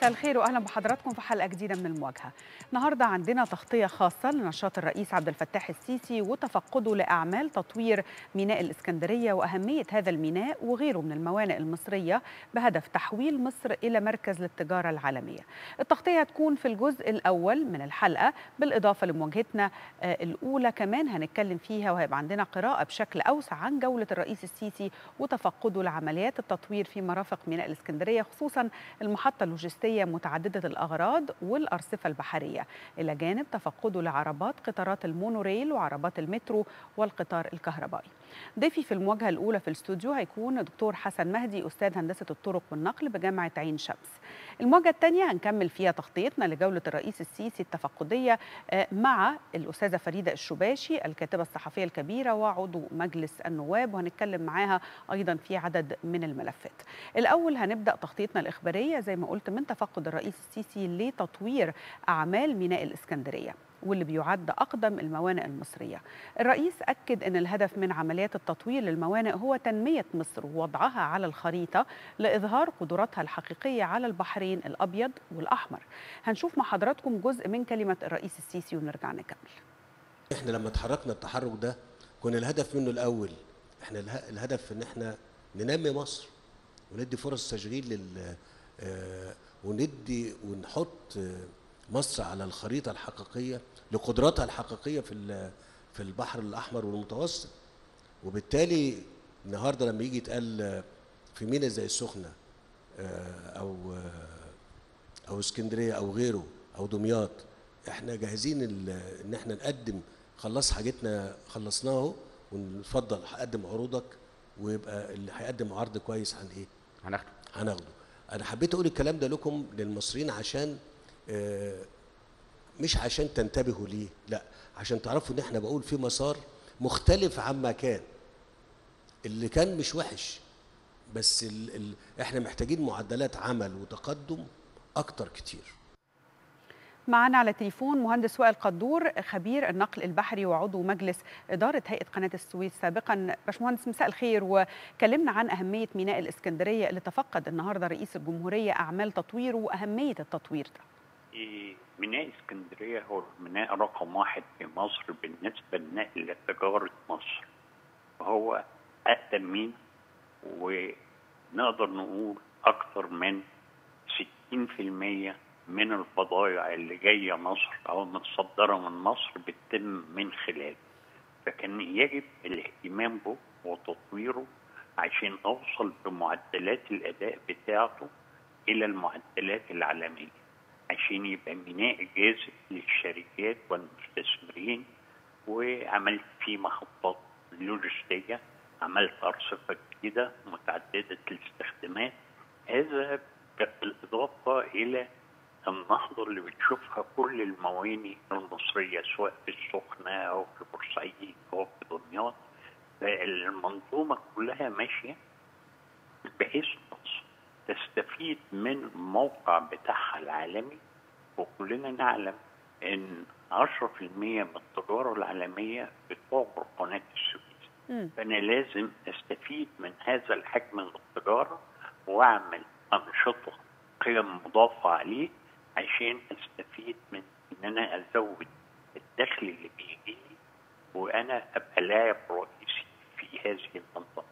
الخير واهلا بحضراتكم في حلقه جديده من المواجهه. النهارده عندنا تغطيه خاصه لنشاط الرئيس عبد الفتاح السيسي وتفقده لاعمال تطوير ميناء الاسكندريه واهميه هذا الميناء وغيره من الموانئ المصريه بهدف تحويل مصر الى مركز للتجاره العالميه. التغطيه هتكون في الجزء الاول من الحلقه بالاضافه لمواجهتنا الاولى كمان هنتكلم فيها وهيبقى عندنا قراءه بشكل اوسع عن جوله الرئيس السيسي وتفقده لعمليات التطوير في مرافق ميناء الاسكندريه خصوصا المحطه اللوجستيه متعدده الاغراض والارصفه البحريه الى جانب تفقده لعربات قطارات المونوريل وعربات المترو والقطار الكهربائي. ضيفي في المواجهه الاولى في الاستوديو هيكون دكتور حسن مهدي استاذ هندسه الطرق والنقل بجامعه عين شمس. المواجهه الثانيه هنكمل فيها تغطيتنا لجوله الرئيس السيسي التفقديه مع الاستاذه فريده الشباشي الكاتبه الصحفيه الكبيره وعضو مجلس النواب وهنتكلم معاها ايضا في عدد من الملفات. الاول هنبدا تغطيتنا الاخباريه زي ما قلت من تفقد الرئيس السيسي لتطوير اعمال ميناء الاسكندريه. واللي بيعد أقدم الموانئ المصرية الرئيس أكد أن الهدف من عمليات التطوير للموانئ هو تنمية مصر ووضعها على الخريطة لإظهار قدراتها الحقيقية على البحرين الأبيض والأحمر هنشوف مع حضراتكم جزء من كلمة الرئيس السيسي ونرجع نكمل احنا لما اتحركنا التحرك ده كنا الهدف منه الأول احنا الهدف ان احنا ننمي مصر وندي فرص تشغيل لل وندي ونحط مصر على الخريطة الحقيقية لقدراتها الحقيقية في في البحر الأحمر والمتوسط وبالتالي النهارده لما يجي يتقال في ميناء زي السخنة أو أو اسكندرية أو غيره أو دمياط احنا جاهزين ان احنا نقدم خلص حاجتنا خلصناه ونفضل هقدم عروضك ويبقى اللي هيقدم عرض كويس عن ايه؟ هناخده هناخده انا حبيت اقول الكلام ده لكم للمصريين عشان مش عشان تنتبهوا ليه لا عشان تعرفوا ان احنا بقول في مسار مختلف عما كان اللي كان مش وحش بس ال ال احنا محتاجين معدلات عمل وتقدم اكتر كتير معنا على التليفون مهندس وائل قدور خبير النقل البحري وعضو مجلس إدارة هيئة قناة السويس سابقا باشمهندس مساء الخير وكلمنا عن أهمية ميناء الإسكندرية اللي تفقد النهاردة رئيس الجمهورية أعمال تطويره وأهمية التطوير ده ميناء اسكندرية هو الميناء رقم واحد في مصر بالنسبة لنقل تجارة مصر وهو أقدم مين ونقدر نقول أكثر من 60% من البضائع اللي جاية مصر أو متصدرة من مصر بتتم من خلاله فكان يجب الاهتمام به وتطويره عشان أوصل بمعدلات الأداء بتاعته إلى المعدلات العالمية عشان يبقى ميناء جاذب للشركات والمستثمرين وعملت فيه محطات لوجستية عملت أرصفة جديدة متعددة الاستخدامات هذا بالإضافة إلى النهضة اللي بتشوفها كل الموانئ المصرية سواء في السخنة أو في بورسعيد أو في دمياط فالمنظومة كلها ماشية بحيث مصر تستفيد من الموقع بتاعها العالمي وكلنا نعلم ان 10% من التجارة العالمية بتعبر قناة السويس فأنا لازم أستفيد من هذا الحجم من التجارة وأعمل أنشطة قيم مضافة عليه عشان أستفيد من إن أنا أزود الدخل اللي بيجي لي وأنا أبقى لاعب رئيسي في هذه المنطقة.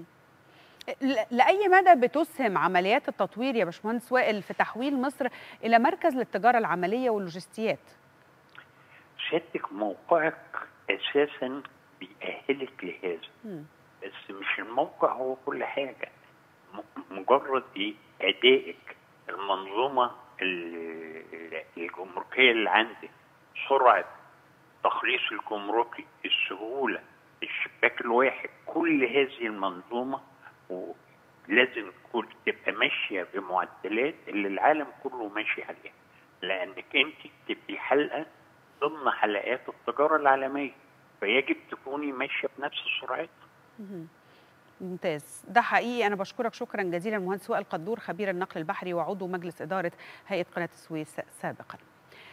لأي مدى بتسهم عمليات التطوير يا باشمهندس وائل في تحويل مصر إلى مركز للتجارة العملية واللوجستيات؟ سيادتك موقعك أساسا بيأهلك لهذا م. بس مش الموقع هو كل حاجة مجرد إيه أدائك المنظومة الجمركية اللي عندك سرعة تخليص الجمركي السهولة الشباك الواحد كل هذه المنظومة ولازم كل تبقى ماشيه بمعدلات اللي العالم كله ماشي عليها لانك انت تبقي حلقه ضمن حلقات التجاره العالميه فيجب تكوني ماشيه بنفس سرعتها ممتاز ده حقيقي انا بشكرك شكرا جزيلا المهندس وائل قدور خبير النقل البحري وعضو مجلس اداره هيئه قناه السويس سابقا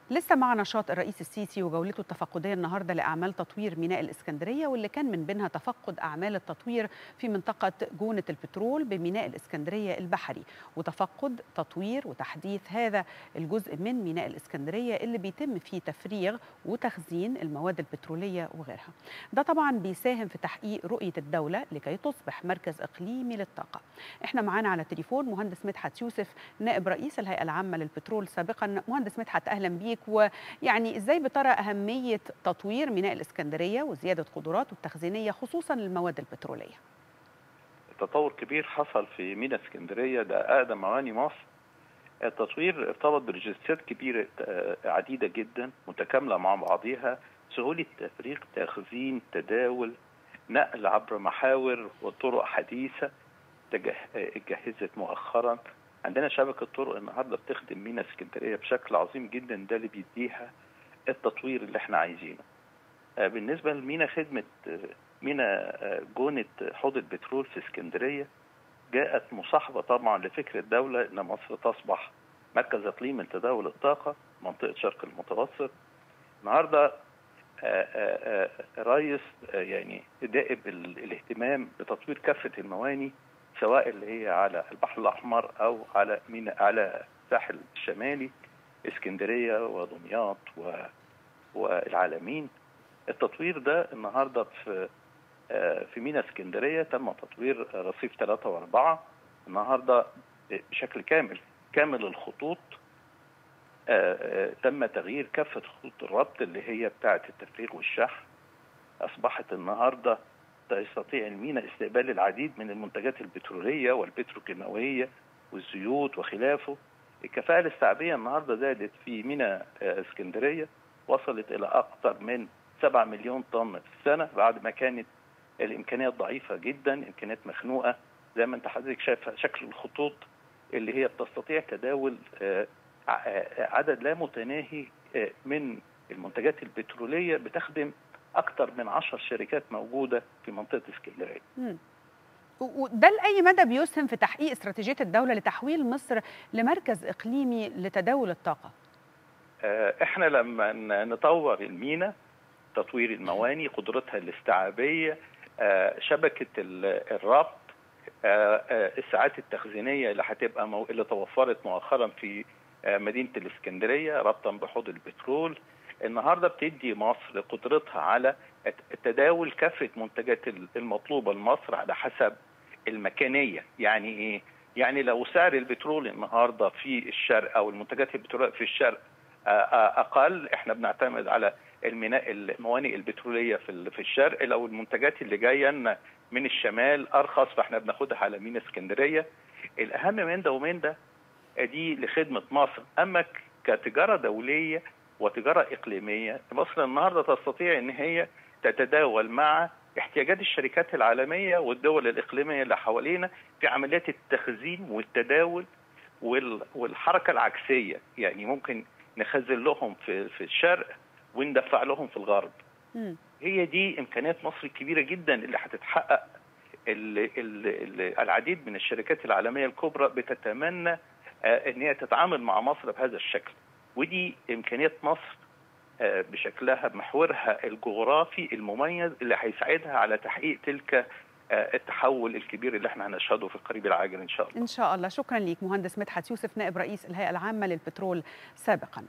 لسه مع نشاط الرئيس السيسي وجولته التفقدية النهاردة لأعمال تطوير ميناء الإسكندرية واللي كان من بينها تفقد أعمال التطوير في منطقة جونة البترول بميناء الإسكندرية البحري وتفقد تطوير وتحديث هذا الجزء من ميناء الإسكندرية اللي بيتم فيه تفريغ وتخزين المواد البترولية وغيرها ده طبعا بيساهم في تحقيق رؤية الدولة لكي تصبح مركز إقليمي للطاقة احنا معانا على التليفون مهندس مدحت يوسف نائب رئيس الهيئة العامة للبترول سابقا مهندس مدحت أهلا بيك ويعني ازاي بترى اهميه تطوير ميناء الاسكندريه وزياده قدراته التخزينيه خصوصا للمواد البتروليه تطور كبير حصل في ميناء اسكندريه ده اقدم مواني مصر التطوير ارتبط بريجستات كبيره عديده جدا متكامله مع بعضها سهوله تفريغ تخزين تداول نقل عبر محاور وطرق حديثه اتجهزت مؤخرا عندنا شبكة طرق النهاردة بتخدم مينا اسكندرية بشكل عظيم جدا ده اللي بيديها التطوير اللي احنا عايزينه بالنسبة لمينا خدمة مينا جونة حوض البترول في اسكندرية جاءت مصاحبة طبعا لفكر الدولة ان مصر تصبح مركز اقليمي لتداول الطاقة منطقة شرق المتوسط النهاردة رئيس يعني دائب الاهتمام بتطوير كافة المواني سواء اللي هي على البحر الاحمر او على مينا على الساحل الشمالي اسكندريه ودمياط و والعالمين التطوير ده النهارده في في مينا اسكندريه تم تطوير رصيف ثلاثة وأربعة النهارده بشكل كامل كامل الخطوط تم تغيير كافة خطوط الربط اللي هي بتاعة التفريغ والشحن أصبحت النهارده يستطيع الميناء استقبال العديد من المنتجات البتروليه والبتروكيماويه والزيوت وخلافه. الكفاءه الاستيعابيه النهارده زادت في ميناء اسكندريه وصلت الى اكثر من 7 مليون طن في السنه بعد ما كانت الامكانيات ضعيفه جدا، امكانيات مخنوقه زي ما انت حضرتك شايف شكل الخطوط اللي هي بتستطيع تداول عدد لا متناهي من المنتجات البتروليه بتخدم اكثر من عشر شركات موجوده في منطقه اسكندريه. وده لاي مدى بيسهم في تحقيق استراتيجيه الدوله لتحويل مصر لمركز اقليمي لتداول الطاقه؟ احنا لما نطور المينا تطوير المواني قدرتها الاستيعابيه شبكه الربط الساعات التخزينيه اللي هتبقى مو... اللي توفرت مؤخرا في مدينه الاسكندريه ربطا بحوض البترول النهارده بتدي مصر قدرتها على تداول كافه منتجات المطلوبه لمصر على حسب المكانيه يعني ايه يعني لو سعر البترول النهارده في الشرق او المنتجات البتروليه في الشرق اقل احنا بنعتمد على الميناء الموانئ البتروليه في في الشرق لو المنتجات اللي جايه من الشمال ارخص فاحنا بناخدها على ميناء اسكندريه الاهم من ده ومن ده دي لخدمه مصر اما كتجاره دوليه وتجاره اقليميه مصر النهارده تستطيع ان هي تتداول مع احتياجات الشركات العالميه والدول الاقليميه اللي حوالينا في عمليات التخزين والتداول والحركه العكسيه يعني ممكن نخزن لهم في في الشرق وندفع لهم في الغرب م. هي دي امكانيات مصر الكبيره جدا اللي هتتحقق العديد من الشركات العالميه الكبرى بتتمنى ان هي تتعامل مع مصر بهذا الشكل ودي امكانيات مصر بشكلها بمحورها الجغرافي المميز اللي هيساعدها على تحقيق تلك التحول الكبير اللي احنا هنشهده في القريب العاجل ان شاء الله. ان شاء الله، شكرا ليك مهندس مدحت يوسف نائب رئيس الهيئه العامه للبترول سابقا.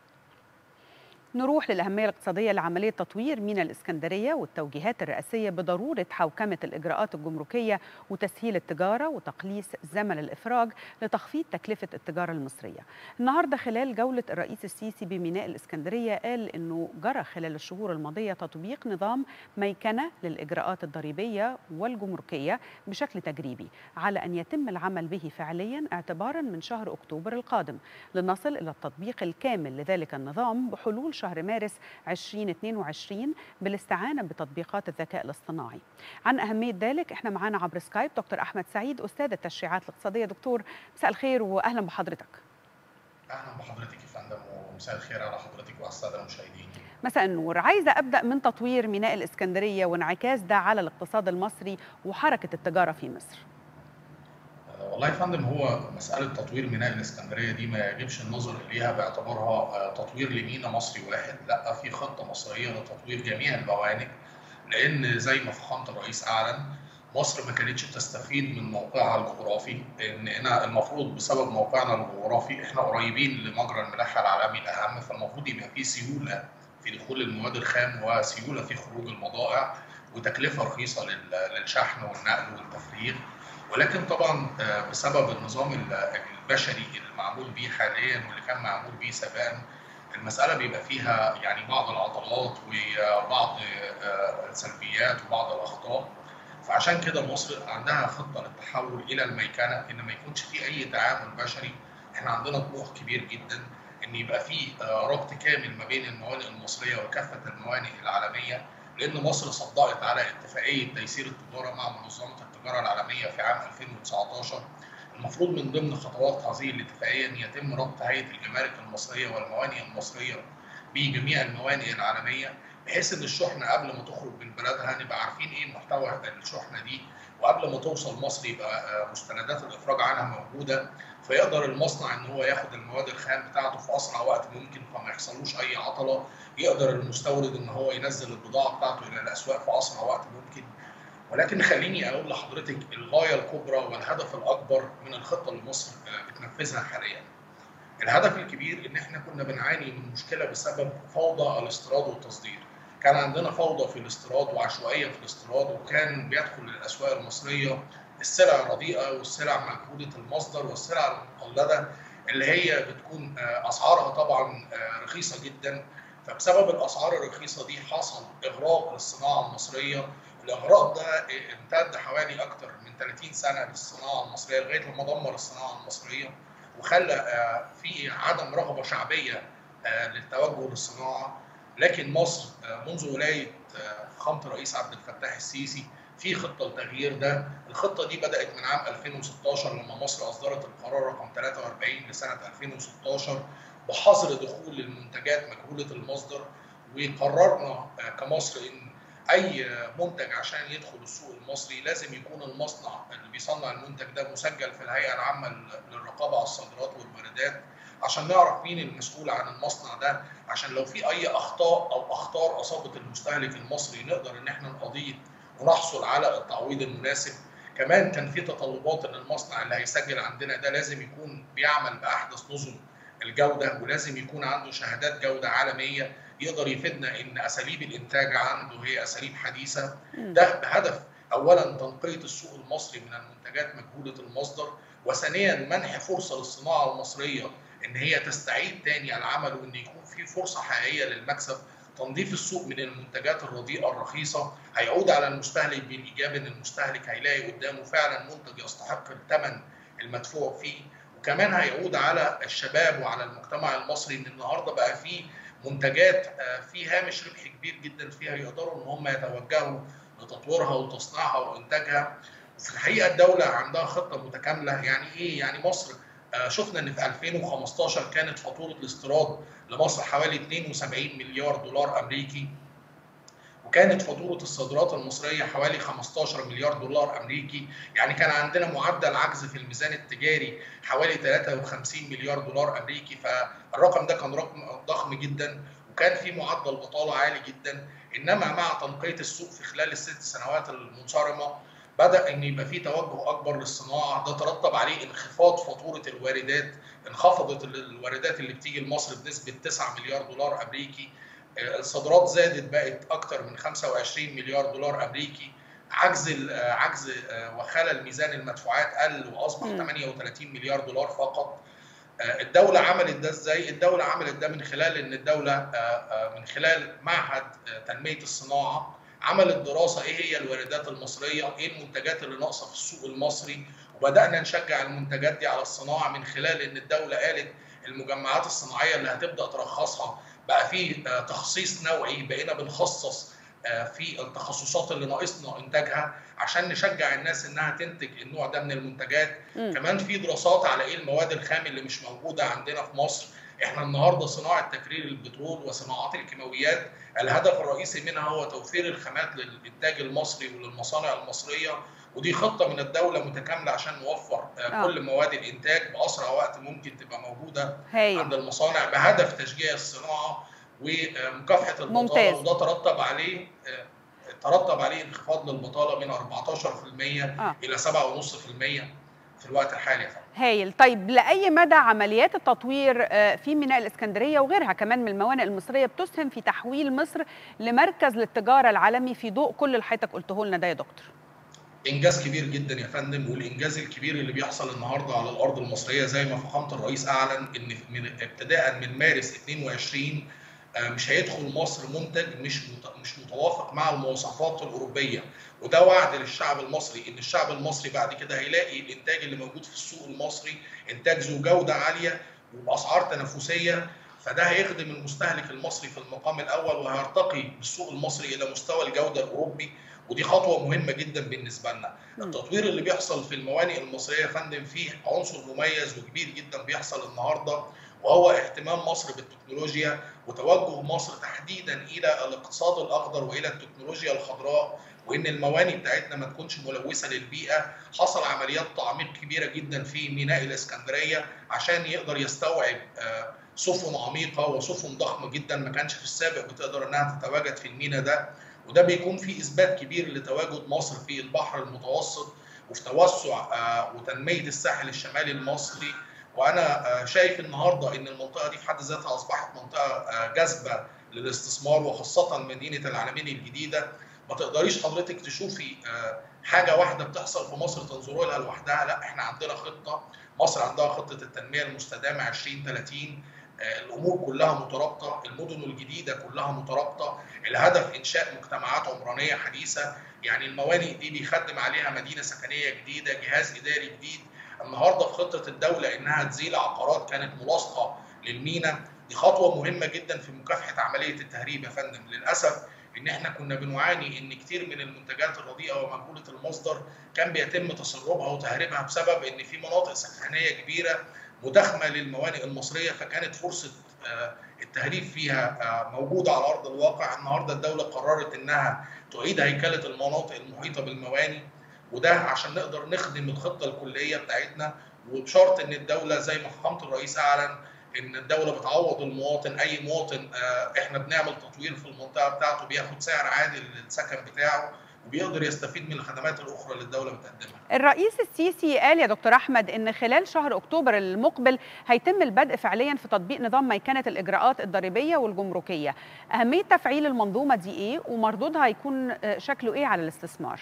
نروح للأهمية الاقتصادية لعملية تطوير ميناء الإسكندرية والتوجيهات الرئاسية بضرورة حوكمة الإجراءات الجمركية وتسهيل التجارة وتقليص زمن الإفراج لتخفيض تكلفة التجارة المصرية النهاردة خلال جولة الرئيس السيسي بميناء الإسكندرية قال أنه جرى خلال الشهور الماضية تطبيق نظام ميكنة للإجراءات الضريبية والجمركية بشكل تجريبي على أن يتم العمل به فعليا اعتبارا من شهر أكتوبر القادم لنصل إلى التطبيق الكامل لذلك النظام بحلول شهر مارس 2022 بالاستعانة بتطبيقات الذكاء الاصطناعي عن أهمية ذلك احنا معانا عبر سكايب دكتور أحمد سعيد أستاذ التشريعات الاقتصادية دكتور مساء الخير وأهلا بحضرتك اهلا بحضرتك يا فندم ومساء الخير على حضرتك وعلى الساده المشاهدين مساء النور عايزه ابدا من تطوير ميناء الاسكندريه وانعكاس ده على الاقتصاد المصري وحركه التجاره في مصر والله يا فندم هو مسألة تطوير ميناء الإسكندرية دي ما يجبش النظر إليها باعتبارها تطوير لميناء مصري واحد، لا في خطة مصرية لتطوير جميع الموانئ لأن زي ما فخامة الرئيس أعلن مصر ما كانتش بتستفيد من موقعها الجغرافي ان هنا المفروض بسبب موقعنا الجغرافي احنا قريبين لمجرى الملاحه العالمي الاهم فالمفروض يبقى في سيوله في دخول المواد الخام وسيوله في خروج البضائع وتكلفه رخيصه للشحن والنقل والتفريغ ولكن طبعا بسبب النظام البشري المعمول به حاليا واللي كان معمول به سابقا المساله بيبقى فيها يعني بعض العضلات وبعض السلبيات وبعض الاخطاء فعشان كده مصر عندها خطه للتحول الى الميكنه ان ما يكونش في اي تعامل بشري احنا عندنا طموح كبير جدا ان يبقى في ربط كامل ما بين الموانئ المصريه وكافه الموانئ العالميه لان مصر صدقت على اتفاقيه تيسير التجاره مع منظمه التجاره العالميه في عام 2019 المفروض من ضمن خطوات هذه الاتفاقيه ان يتم ربط هيئه الجمارك المصريه والموانئ المصريه بجميع الموانئ العالميه بحيث ان الشحنه قبل ما تخرج من بلدها نبقى عارفين ايه محتوى الشحنه دي وقبل ما توصل مصر يبقى مستندات الافراج عنها موجوده فيقدر المصنع ان هو ياخد المواد الخام بتاعته في اسرع وقت ممكن فما يحصلوش اي عطله يقدر المستورد ان هو ينزل البضاعه بتاعته الى الاسواق في اسرع وقت ممكن ولكن خليني اقول لحضرتك الغايه الكبرى والهدف الاكبر من الخطه اللي مصر بتنفذها حاليا. الهدف الكبير ان احنا كنا بنعاني من مشكله بسبب فوضى الاستيراد والتصدير. كان عندنا فوضى في الاستيراد وعشوائيه في الاستيراد وكان بيدخل للاسواق المصريه السلع الرديئه والسلع مجهوله المصدر والسلع المقلده اللي هي بتكون اسعارها طبعا رخيصه جدا فبسبب الاسعار الرخيصه دي حصل اغراق للصناعه المصريه الاغراق ده امتد حوالي اكثر من 30 سنه للصناعه المصريه لغايه لما دمر الصناعه المصريه وخلى في عدم رغبه شعبيه للتوجه للصناعه لكن مصر منذ ولايه فخامه الرئيس عبد الفتاح السيسي في خطه لتغيير ده، الخطه دي بدات من عام 2016 لما مصر اصدرت القرار رقم 43 لسنه 2016 بحظر دخول المنتجات مجهوله المصدر وقررنا كمصر ان اي منتج عشان يدخل السوق المصري لازم يكون المصنع اللي بيصنع المنتج ده مسجل في الهيئه العامه للرقابه على الصادرات والواردات عشان نعرف مين المسؤول عن المصنع ده عشان لو في اي اخطاء او اخطار اصابت المستهلك المصري نقدر ان احنا نقضيه ونحصل على التعويض المناسب كمان كان في تطلبات ان المصنع اللي هيسجل عندنا ده لازم يكون بيعمل باحدث نظم الجوده ولازم يكون عنده شهادات جوده عالميه يقدر يفيدنا ان اساليب الانتاج عنده هي اساليب حديثه ده بهدف اولا تنقيه السوق المصري من المنتجات مجهوله المصدر وثانيا منح فرصه للصناعه المصريه ان هي تستعيد تاني العمل وان يكون في فرصه حقيقيه للمكسب تنظيف السوق من المنتجات الرديئه الرخيصه هيعود على المستهلك بالايجاب ان المستهلك هيلاقي قدامه فعلا منتج يستحق الثمن المدفوع فيه وكمان هيعود على الشباب وعلى المجتمع المصري ان النهارده بقى فيه منتجات في هامش ربح كبير جدا فيها يقدروا ان هم يتوجهوا لتطويرها وتصنيعها وانتاجها وفي الحقيقه الدوله عندها خطه متكامله يعني ايه يعني مصر شفنا ان في 2015 كانت فاتوره الاستيراد لمصر حوالي 72 مليار دولار امريكي وكانت فاتوره الصادرات المصريه حوالي 15 مليار دولار امريكي يعني كان عندنا معدل عجز في الميزان التجاري حوالي 53 مليار دولار امريكي فالرقم ده كان رقم ضخم جدا وكان في معدل بطاله عالي جدا انما مع تنقيه السوق في خلال الست سنوات المنصرمه بدا ان يبقى في توجه اكبر للصناعه ده ترتب عليه انخفاض فاتوره الواردات انخفضت الواردات اللي بتيجي لمصر بنسبه 9 مليار دولار امريكي الصادرات زادت بقت اكثر من 25 مليار دولار امريكي عجز عجز وخلل ميزان المدفوعات قل واصبح 38 مليار دولار فقط الدولة عملت ده ازاي؟ الدولة عملت ده من خلال ان الدولة من خلال معهد تنمية الصناعة عملت دراسة ايه هي الواردات المصرية، ايه المنتجات اللي ناقصة في السوق المصري، وبدأنا نشجع المنتجات دي على الصناعة من خلال ان الدولة قالت المجمعات الصناعية اللي هتبدأ ترخصها بقى في تخصيص نوعي بقينا بنخصص في التخصصات اللي ناقصنا انتاجها عشان نشجع الناس انها تنتج النوع ده من المنتجات م. كمان في دراسات على ايه المواد الخام اللي مش موجوده عندنا في مصر احنا النهارده صناعه تكرير البترول وصناعات الكيماويات الهدف الرئيسي منها هو توفير الخامات للانتاج المصري وللمصانع المصريه ودي خطه من الدوله متكامله عشان نوفر آه. كل مواد الانتاج باسرع وقت ممكن تبقى موجوده هي. عند المصانع بهدف تشجيع الصناعه ومكافحه البطاله وده ترتب عليه ترتب عليه انخفاض للبطاله من 14% آه. الى 7.5% في الوقت الحالي هايل طيب لاي مدى عمليات التطوير في ميناء الاسكندريه وغيرها كمان من الموانئ المصريه بتسهم في تحويل مصر لمركز للتجاره العالمي في ضوء كل اللي حضرتك قلته لنا ده يا دكتور انجاز كبير جدا يا فندم والانجاز الكبير اللي بيحصل النهارده على الارض المصريه زي ما فخامه الرئيس اعلن ان من ابتداء من مارس 22 مش هيدخل مصر منتج مش مش متوافق مع المواصفات الاوروبيه وده وعد للشعب المصري ان الشعب المصري بعد كده هيلاقي الانتاج اللي موجود في السوق المصري انتاج ذو جوده عاليه وباسعار تنافسيه فده هيخدم المستهلك المصري في المقام الاول وهيرتقي بالسوق المصري الى مستوى الجوده الاوروبي ودي خطوه مهمه جدا بالنسبه لنا التطوير اللي بيحصل في الموانئ المصريه يا فندم فيه عنصر مميز وكبير جدا بيحصل النهارده وهو اهتمام مصر بالتكنولوجيا وتوجه مصر تحديدا الى الاقتصاد الاخضر والى التكنولوجيا الخضراء وان الموانئ بتاعتنا ما تكونش ملوثه للبيئه حصل عمليات تعميق كبيره جدا في ميناء الاسكندريه عشان يقدر يستوعب سفن عميقه وسفن ضخمه جدا ما كانش في السابق بتقدر انها تتواجد في الميناء ده وده بيكون في اثبات كبير لتواجد مصر في البحر المتوسط وفي توسع وتنميه الساحل الشمالي المصري وانا شايف النهارده ان المنطقه دي في حد ذاتها اصبحت منطقه جاذبه للاستثمار وخاصه مدينه العالمين الجديده ما تقدريش حضرتك تشوفي حاجه واحده بتحصل في مصر تنظروا لها لوحدها لا احنا عندنا خطه مصر عندها خطه التنميه المستدامه 2030 الامور كلها مترابطه المدن الجديده كلها مترابطه الهدف انشاء مجتمعات عمرانيه حديثه يعني الموانئ دي بيخدم عليها مدينه سكنيه جديده جهاز اداري جديد النهارده في خطه الدوله انها تزيل عقارات كانت ملاصقه للمينا دي خطوه مهمه جدا في مكافحه عمليه التهريب يا فندم للاسف ان احنا كنا بنعاني ان كتير من المنتجات الرديئه ومجهوله المصدر كان بيتم تسربها وتهريبها بسبب ان في مناطق سكنيه كبيره مداخمه للموانئ المصريه فكانت فرصه التهريب فيها موجوده على ارض الواقع النهارده الدوله قررت انها تعيد هيكله المناطق المحيطه بالموانئ وده عشان نقدر نخدم الخطه الكليه بتاعتنا وبشرط ان الدوله زي ما فخامه الرئيس اعلن ان الدوله بتعوض المواطن اي مواطن احنا بنعمل تطوير في المنطقه بتاعته بياخد سعر عادل للسكن بتاعه وبيقدر يستفيد من الخدمات الاخرى اللي الدوله بتقدمها. الرئيس السيسي قال يا دكتور احمد ان خلال شهر اكتوبر المقبل هيتم البدء فعليا في تطبيق نظام ميكنه الاجراءات الضريبيه والجمركيه. اهميه تفعيل المنظومه دي ايه ومردودها هيكون شكله ايه على الاستثمار؟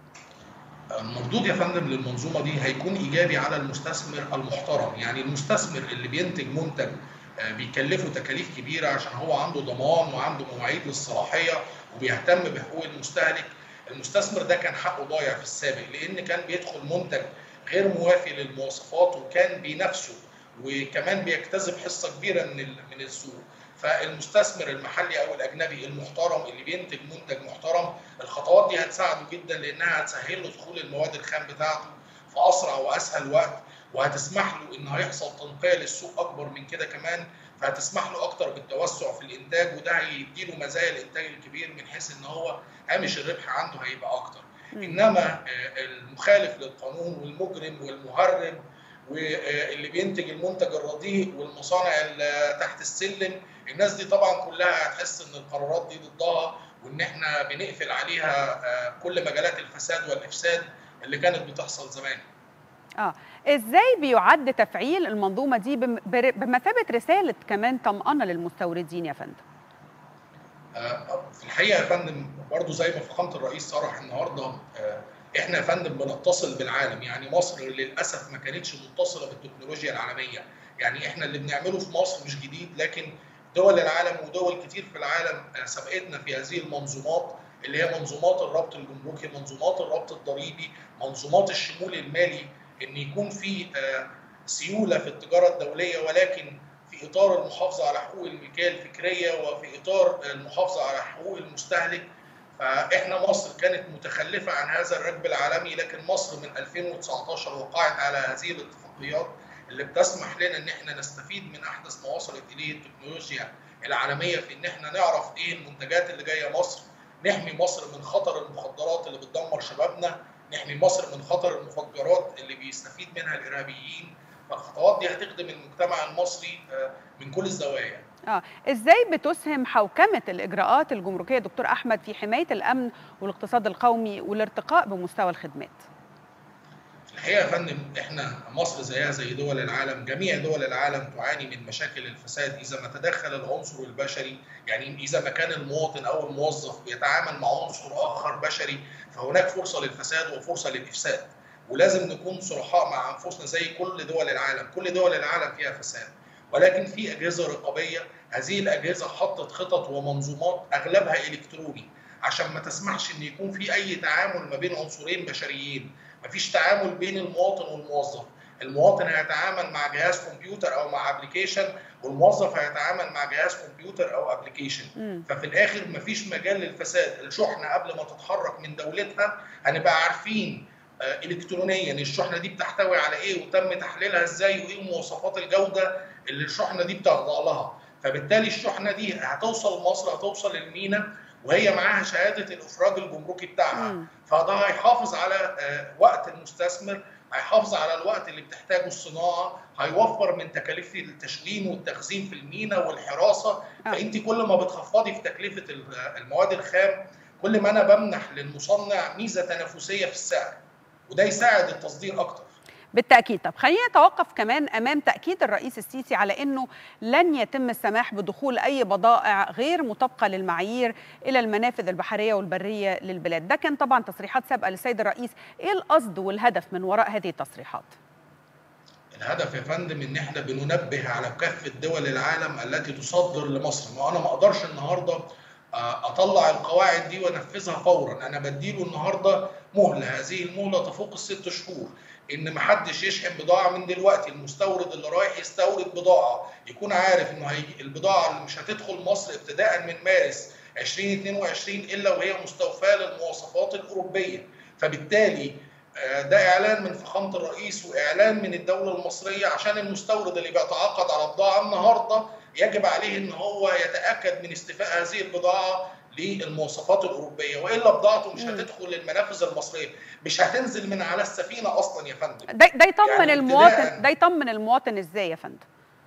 المردود يا فندم للمنظومه دي هيكون ايجابي على المستثمر المحترم، يعني المستثمر اللي بينتج منتج بيكلفه تكاليف كبيره عشان هو عنده ضمان وعنده مواعيد للصلاحيه وبيهتم بحقوق المستهلك المستثمر ده كان حقه ضايع في السابق لان كان بيدخل منتج غير موافي للمواصفات وكان بينافسه وكمان بيجتذب حصه كبيره من من السوق فالمستثمر المحلي او الاجنبي المحترم اللي بينتج منتج محترم الخطوات دي هتساعده جدا لانها هتسهل له دخول المواد الخام بتاعته في اسرع واسهل وقت وهتسمح له ان هيحصل تنقيه للسوق اكبر من كده كمان فهتسمح له اكتر بالتوسع في الانتاج وده هيديله مزايا الانتاج الكبير من حيث ان هو هامش الربح عنده هيبقى اكتر انما المخالف للقانون والمجرم والمهرب واللي بينتج المنتج الرديء والمصانع اللي تحت السلم الناس دي طبعا كلها هتحس ان القرارات دي ضدها وان احنا بنقفل عليها كل مجالات الفساد والافساد اللي كانت بتحصل زمان اه ازاي بيعد تفعيل المنظومه دي بمثابه رساله كمان طمانه للمستوردين يا فندم في الحقيقه يا فندم برضه زي ما فخامه الرئيس صرح النهارده احنا يا فندم بنتصل بالعالم يعني مصر للاسف ما كانتش متصله بالتكنولوجيا العالميه يعني احنا اللي بنعمله في مصر مش جديد لكن دول العالم ودول كتير في العالم سبقتنا في هذه المنظومات اللي هي منظومات الربط الجمركي منظومات الربط الضريبي منظومات الشمول المالي ان يكون في سيوله في التجاره الدوليه ولكن في اطار المحافظه على حقوق الملكيه الفكريه وفي اطار المحافظه على حقوق المستهلك فاحنا مصر كانت متخلفه عن هذا الركب العالمي لكن مصر من 2019 وقعت على هذه الاتفاقيات اللي بتسمح لنا ان احنا نستفيد من احدث ما وصلت اليه التكنولوجيا العالميه في ان احنا نعرف ايه المنتجات اللي جايه مصر نحمي مصر من خطر المخدرات اللي بتدمر شبابنا نحمي مصر من خطر المفجرات اللي بيستفيد منها الارهابيين فالخطوات دي هتخدم المجتمع المصري من كل الزوايا اه ازاي بتسهم حوكمه الاجراءات الجمركيه دكتور احمد في حمايه الامن والاقتصاد القومي والارتقاء بمستوى الخدمات الحقيقه يا فندم احنا مصر زيها زي دول العالم جميع دول العالم تعاني من مشاكل الفساد اذا ما تدخل العنصر البشري يعني اذا ما كان المواطن او الموظف بيتعامل مع عنصر اخر بشري فهناك فرصه للفساد وفرصه للافساد ولازم نكون صرحاء مع انفسنا زي كل دول العالم كل دول العالم فيها فساد ولكن في اجهزه رقابيه هذه الاجهزه حطت خطط ومنظومات اغلبها الكتروني عشان ما تسمحش ان يكون في اي تعامل ما بين عنصرين بشريين مفيش تعامل بين المواطن والموظف المواطن هيتعامل مع جهاز كمبيوتر او مع ابلكيشن والموظف هيتعامل مع جهاز كمبيوتر او ابلكيشن ففي الاخر مفيش مجال للفساد الشحنه قبل ما تتحرك من دولتها هنبقى عارفين الكترونيا الشحنه دي بتحتوي على ايه وتم تحليلها ازاي وايه مواصفات الجوده اللي الشحنه دي بتخضع لها فبالتالي الشحنه دي هتوصل مصر هتوصل المينا وهي معاها شهاده الافراج الجمركي بتاعها فده هيحافظ على وقت المستثمر هيحافظ على الوقت اللي بتحتاجه الصناعه هيوفر من تكاليف التشغيل والتخزين في المينا والحراسه فانت كل ما بتخفضي في تكلفه المواد الخام كل ما انا بمنح للمصنع ميزه تنافسيه في السعر وده يساعد التصدير اكتر بالتاكيد طب خلينا نتوقف كمان امام تاكيد الرئيس السيسي على انه لن يتم السماح بدخول اي بضائع غير مطابقه للمعايير الى المنافذ البحريه والبريه للبلاد ده كان طبعا تصريحات سابقه للسيد الرئيس ايه القصد والهدف من وراء هذه التصريحات الهدف يا فندم ان احنا بننبه على كافه دول العالم التي تصدر لمصر ما انا ما اقدرش النهارده اطلع القواعد دي وانفذها فورا انا بديله النهارده مهله هذه المهله تفوق الست شهور ان ما حدش يشحن بضاعه من دلوقتي المستورد اللي رايح يستورد بضاعه يكون عارف انه هيجي البضاعه اللي مش هتدخل مصر ابتداء من مارس 2022 الا وهي مستوفاه للمواصفات الاوروبيه فبالتالي ده اعلان من فخامه الرئيس واعلان من الدوله المصريه عشان المستورد اللي بيتعاقد على بضاعه النهارده يجب عليه ان هو يتاكد من استيفاء هذه البضاعه للمواصفات الاوروبيه والا بضاعته مش هتدخل المنافذ المصريه مش هتنزل من على السفينه اصلا يا فندم ده, ده يطمن يعني المواطن ده يطمن المواطن ازاي يا فندم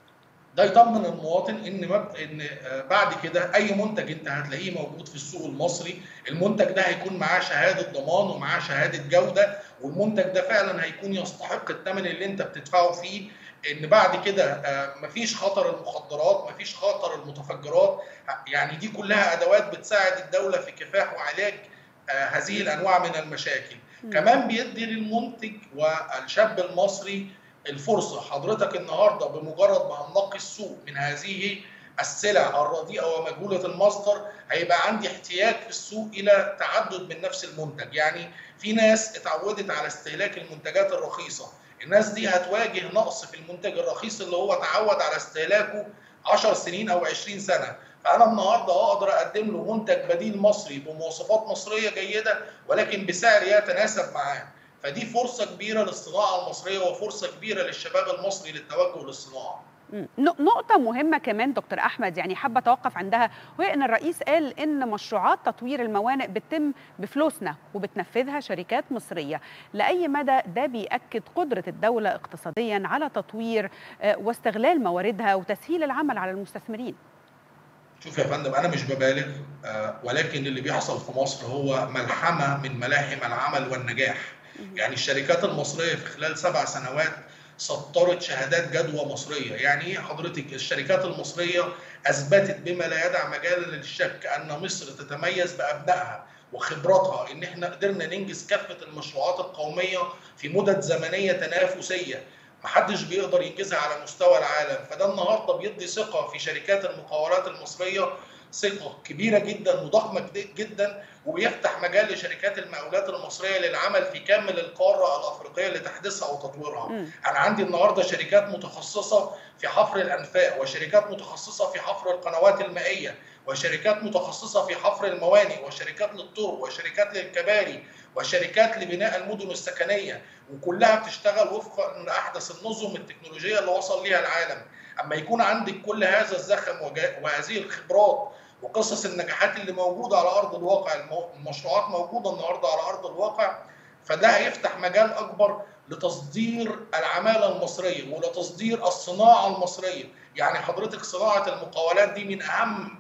ده يطمن المواطن ان مب... ان بعد كده اي منتج انت هتلاقيه موجود في السوق المصري المنتج ده هيكون معاه شهاده ضمان ومعاه شهاده جوده والمنتج ده فعلا هيكون يستحق الثمن اللي انت بتدفعه فيه ان بعد كده مفيش خطر المخدرات مفيش خطر المتفجرات يعني دي كلها ادوات بتساعد الدوله في كفاح وعلاج هذه الانواع من المشاكل م. كمان بيدي للمنتج والشاب المصري الفرصه حضرتك النهارده بمجرد ما هننقي السوق من هذه السلع الرديئه ومجهوله المصدر هيبقى عندي احتياج في السوق الى تعدد من نفس المنتج يعني في ناس اتعودت على استهلاك المنتجات الرخيصه الناس دي هتواجه نقص في المنتج الرخيص اللي هو تعود على استهلاكه 10 سنين او 20 سنه فانا النهارده اقدر اقدم له منتج بديل مصري بمواصفات مصريه جيده ولكن بسعر يتناسب معاه فدي فرصه كبيره للصناعه المصريه وفرصه كبيره للشباب المصري للتوجه للصناعه نقطة مهمة كمان دكتور أحمد يعني حابة أتوقف عندها وهي أن الرئيس قال أن مشروعات تطوير الموانئ بتتم بفلوسنا وبتنفذها شركات مصرية لأي مدى ده بيأكد قدرة الدولة اقتصاديا على تطوير واستغلال مواردها وتسهيل العمل على المستثمرين شوف يا فندم أنا مش ببالغ ولكن اللي بيحصل في مصر هو ملحمة من ملاحم العمل والنجاح يعني الشركات المصرية في خلال سبع سنوات سطرت شهادات جدوى مصريه، يعني ايه حضرتك الشركات المصريه اثبتت بما لا يدع مجال للشك ان مصر تتميز بابنائها وخبراتها ان احنا قدرنا ننجز كافه المشروعات القوميه في مدد زمنيه تنافسيه محدش بيقدر ينجزها على مستوى العالم، فده النهارده بيدي ثقه في شركات المقاولات المصريه ثقه كبيره جدا وضخمه جدا وبيفتح مجال لشركات المقاولات المصريه للعمل في كامل القاره الافريقيه لتحديثها وتطويرها. م. انا عندي النهارده شركات متخصصه في حفر الانفاق وشركات متخصصه في حفر القنوات المائيه وشركات متخصصه في حفر الموانئ وشركات للطرق وشركات للكباري وشركات لبناء المدن السكنيه وكلها بتشتغل وفقا لاحدث النظم التكنولوجيه اللي وصل ليها العالم. اما يكون عندك كل هذا الزخم وهذه الخبرات وقصص النجاحات اللي موجوده على ارض الواقع المشروعات موجوده النهارده على ارض الواقع فده هيفتح مجال اكبر لتصدير العماله المصريه ولتصدير الصناعه المصريه يعني حضرتك صناعه المقاولات دي من اهم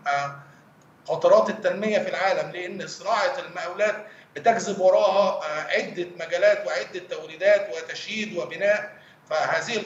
قطرات التنميه في العالم لان صناعه المقاولات بتجذب وراها عده مجالات وعده توريدات وتشييد وبناء فهذه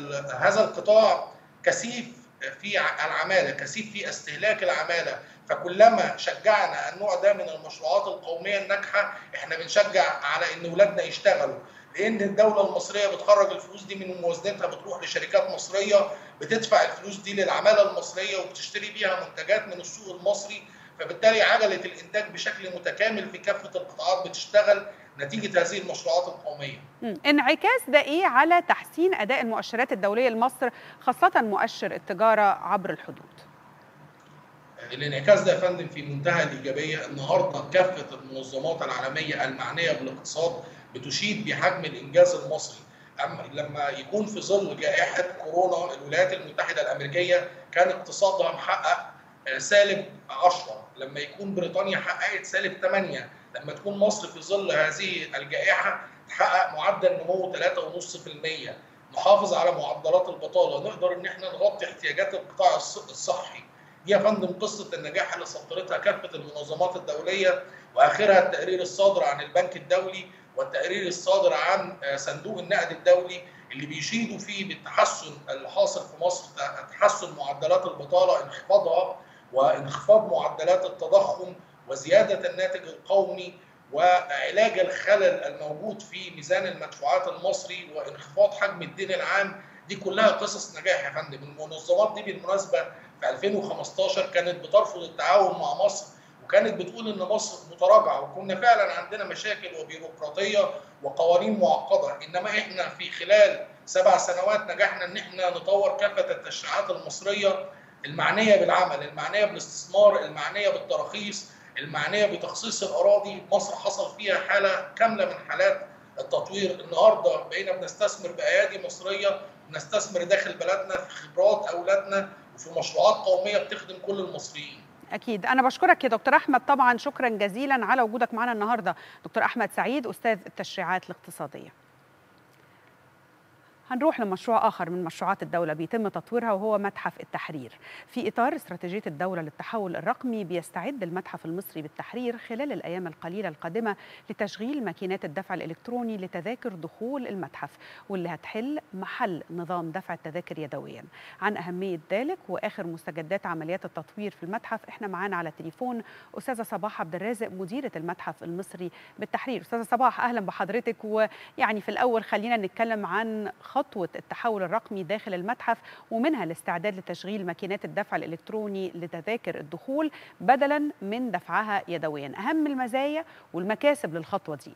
هذا القطاع كثيف في العماله كثيف في استهلاك العماله فكلما شجعنا النوع ده من المشروعات القوميه الناجحه احنا بنشجع على ان اولادنا يشتغلوا لان الدوله المصريه بتخرج الفلوس دي من موازنتها بتروح لشركات مصريه بتدفع الفلوس دي للعماله المصريه وبتشتري بيها منتجات من السوق المصري فبالتالي عجله الانتاج بشكل متكامل في كافه القطاعات بتشتغل نتيجه هذه المشروعات القوميه. انعكاس ده ايه على تحسين اداء المؤشرات الدوليه لمصر خاصه مؤشر التجاره عبر الحدود؟ الانعكاس ده يا فندم في منتهى الايجابيه النهارده كافه المنظمات العالميه المعنيه بالاقتصاد بتشيد بحجم الانجاز المصري اما لما يكون في ظل جائحه كورونا الولايات المتحده الامريكيه كان اقتصادها محقق سالب 10 لما يكون بريطانيا حققت سالب 8 لما تكون مصر في ظل هذه الجائحه تحقق معدل نمو 3.5% نحافظ على معدلات البطاله نقدر ان احنا نغطي احتياجات القطاع الصحي دي يا فندم قصه النجاح اللي سطرتها كافه المنظمات الدوليه واخرها التقرير الصادر عن البنك الدولي والتقرير الصادر عن صندوق النقد الدولي اللي بيشيدوا فيه بالتحسن اللي حاصل في مصر تحسن معدلات البطاله انخفاضها وانخفاض معدلات التضخم وزياده الناتج القومي وعلاج الخلل الموجود في ميزان المدفوعات المصري وانخفاض حجم الدين العام دي كلها قصص نجاح يا فندم المنظمات دي بالمناسبه في 2015 كانت بترفض التعاون مع مصر وكانت بتقول ان مصر متراجعه وكنا فعلا عندنا مشاكل وبيروقراطيه وقوانين معقده انما احنا في خلال سبع سنوات نجحنا ان احنا نطور كافه التشريعات المصريه المعنيه بالعمل المعنيه بالاستثمار المعنيه بالتراخيص المعنيه بتخصيص الاراضي مصر حصل فيها حاله كامله من حالات التطوير النهارده بقينا بنستثمر بايادي مصريه بنستثمر داخل بلدنا في خبرات اولادنا وفي مشروعات قوميه بتخدم كل المصريين اكيد انا بشكرك يا دكتور احمد طبعا شكرا جزيلا على وجودك معنا النهارده دكتور احمد سعيد استاذ التشريعات الاقتصاديه هنروح لمشروع آخر من مشروعات الدولة بيتم تطويرها وهو متحف التحرير في إطار استراتيجية الدولة للتحول الرقمي بيستعد المتحف المصري بالتحرير خلال الأيام القليلة القادمة لتشغيل ماكينات الدفع الإلكتروني لتذاكر دخول المتحف واللي هتحل محل نظام دفع التذاكر يدويا عن أهمية ذلك وآخر مستجدات عمليات التطوير في المتحف احنا معانا على التليفون أستاذة صباح عبد الرازق مديرة المتحف المصري بالتحرير أستاذة صباح أهلا بحضرتك ويعني في الأول خلينا نتكلم عن خطوة التحول الرقمي داخل المتحف ومنها الاستعداد لتشغيل ماكينات الدفع الإلكتروني لتذاكر الدخول بدلا من دفعها يدويا أهم المزايا والمكاسب للخطوة دي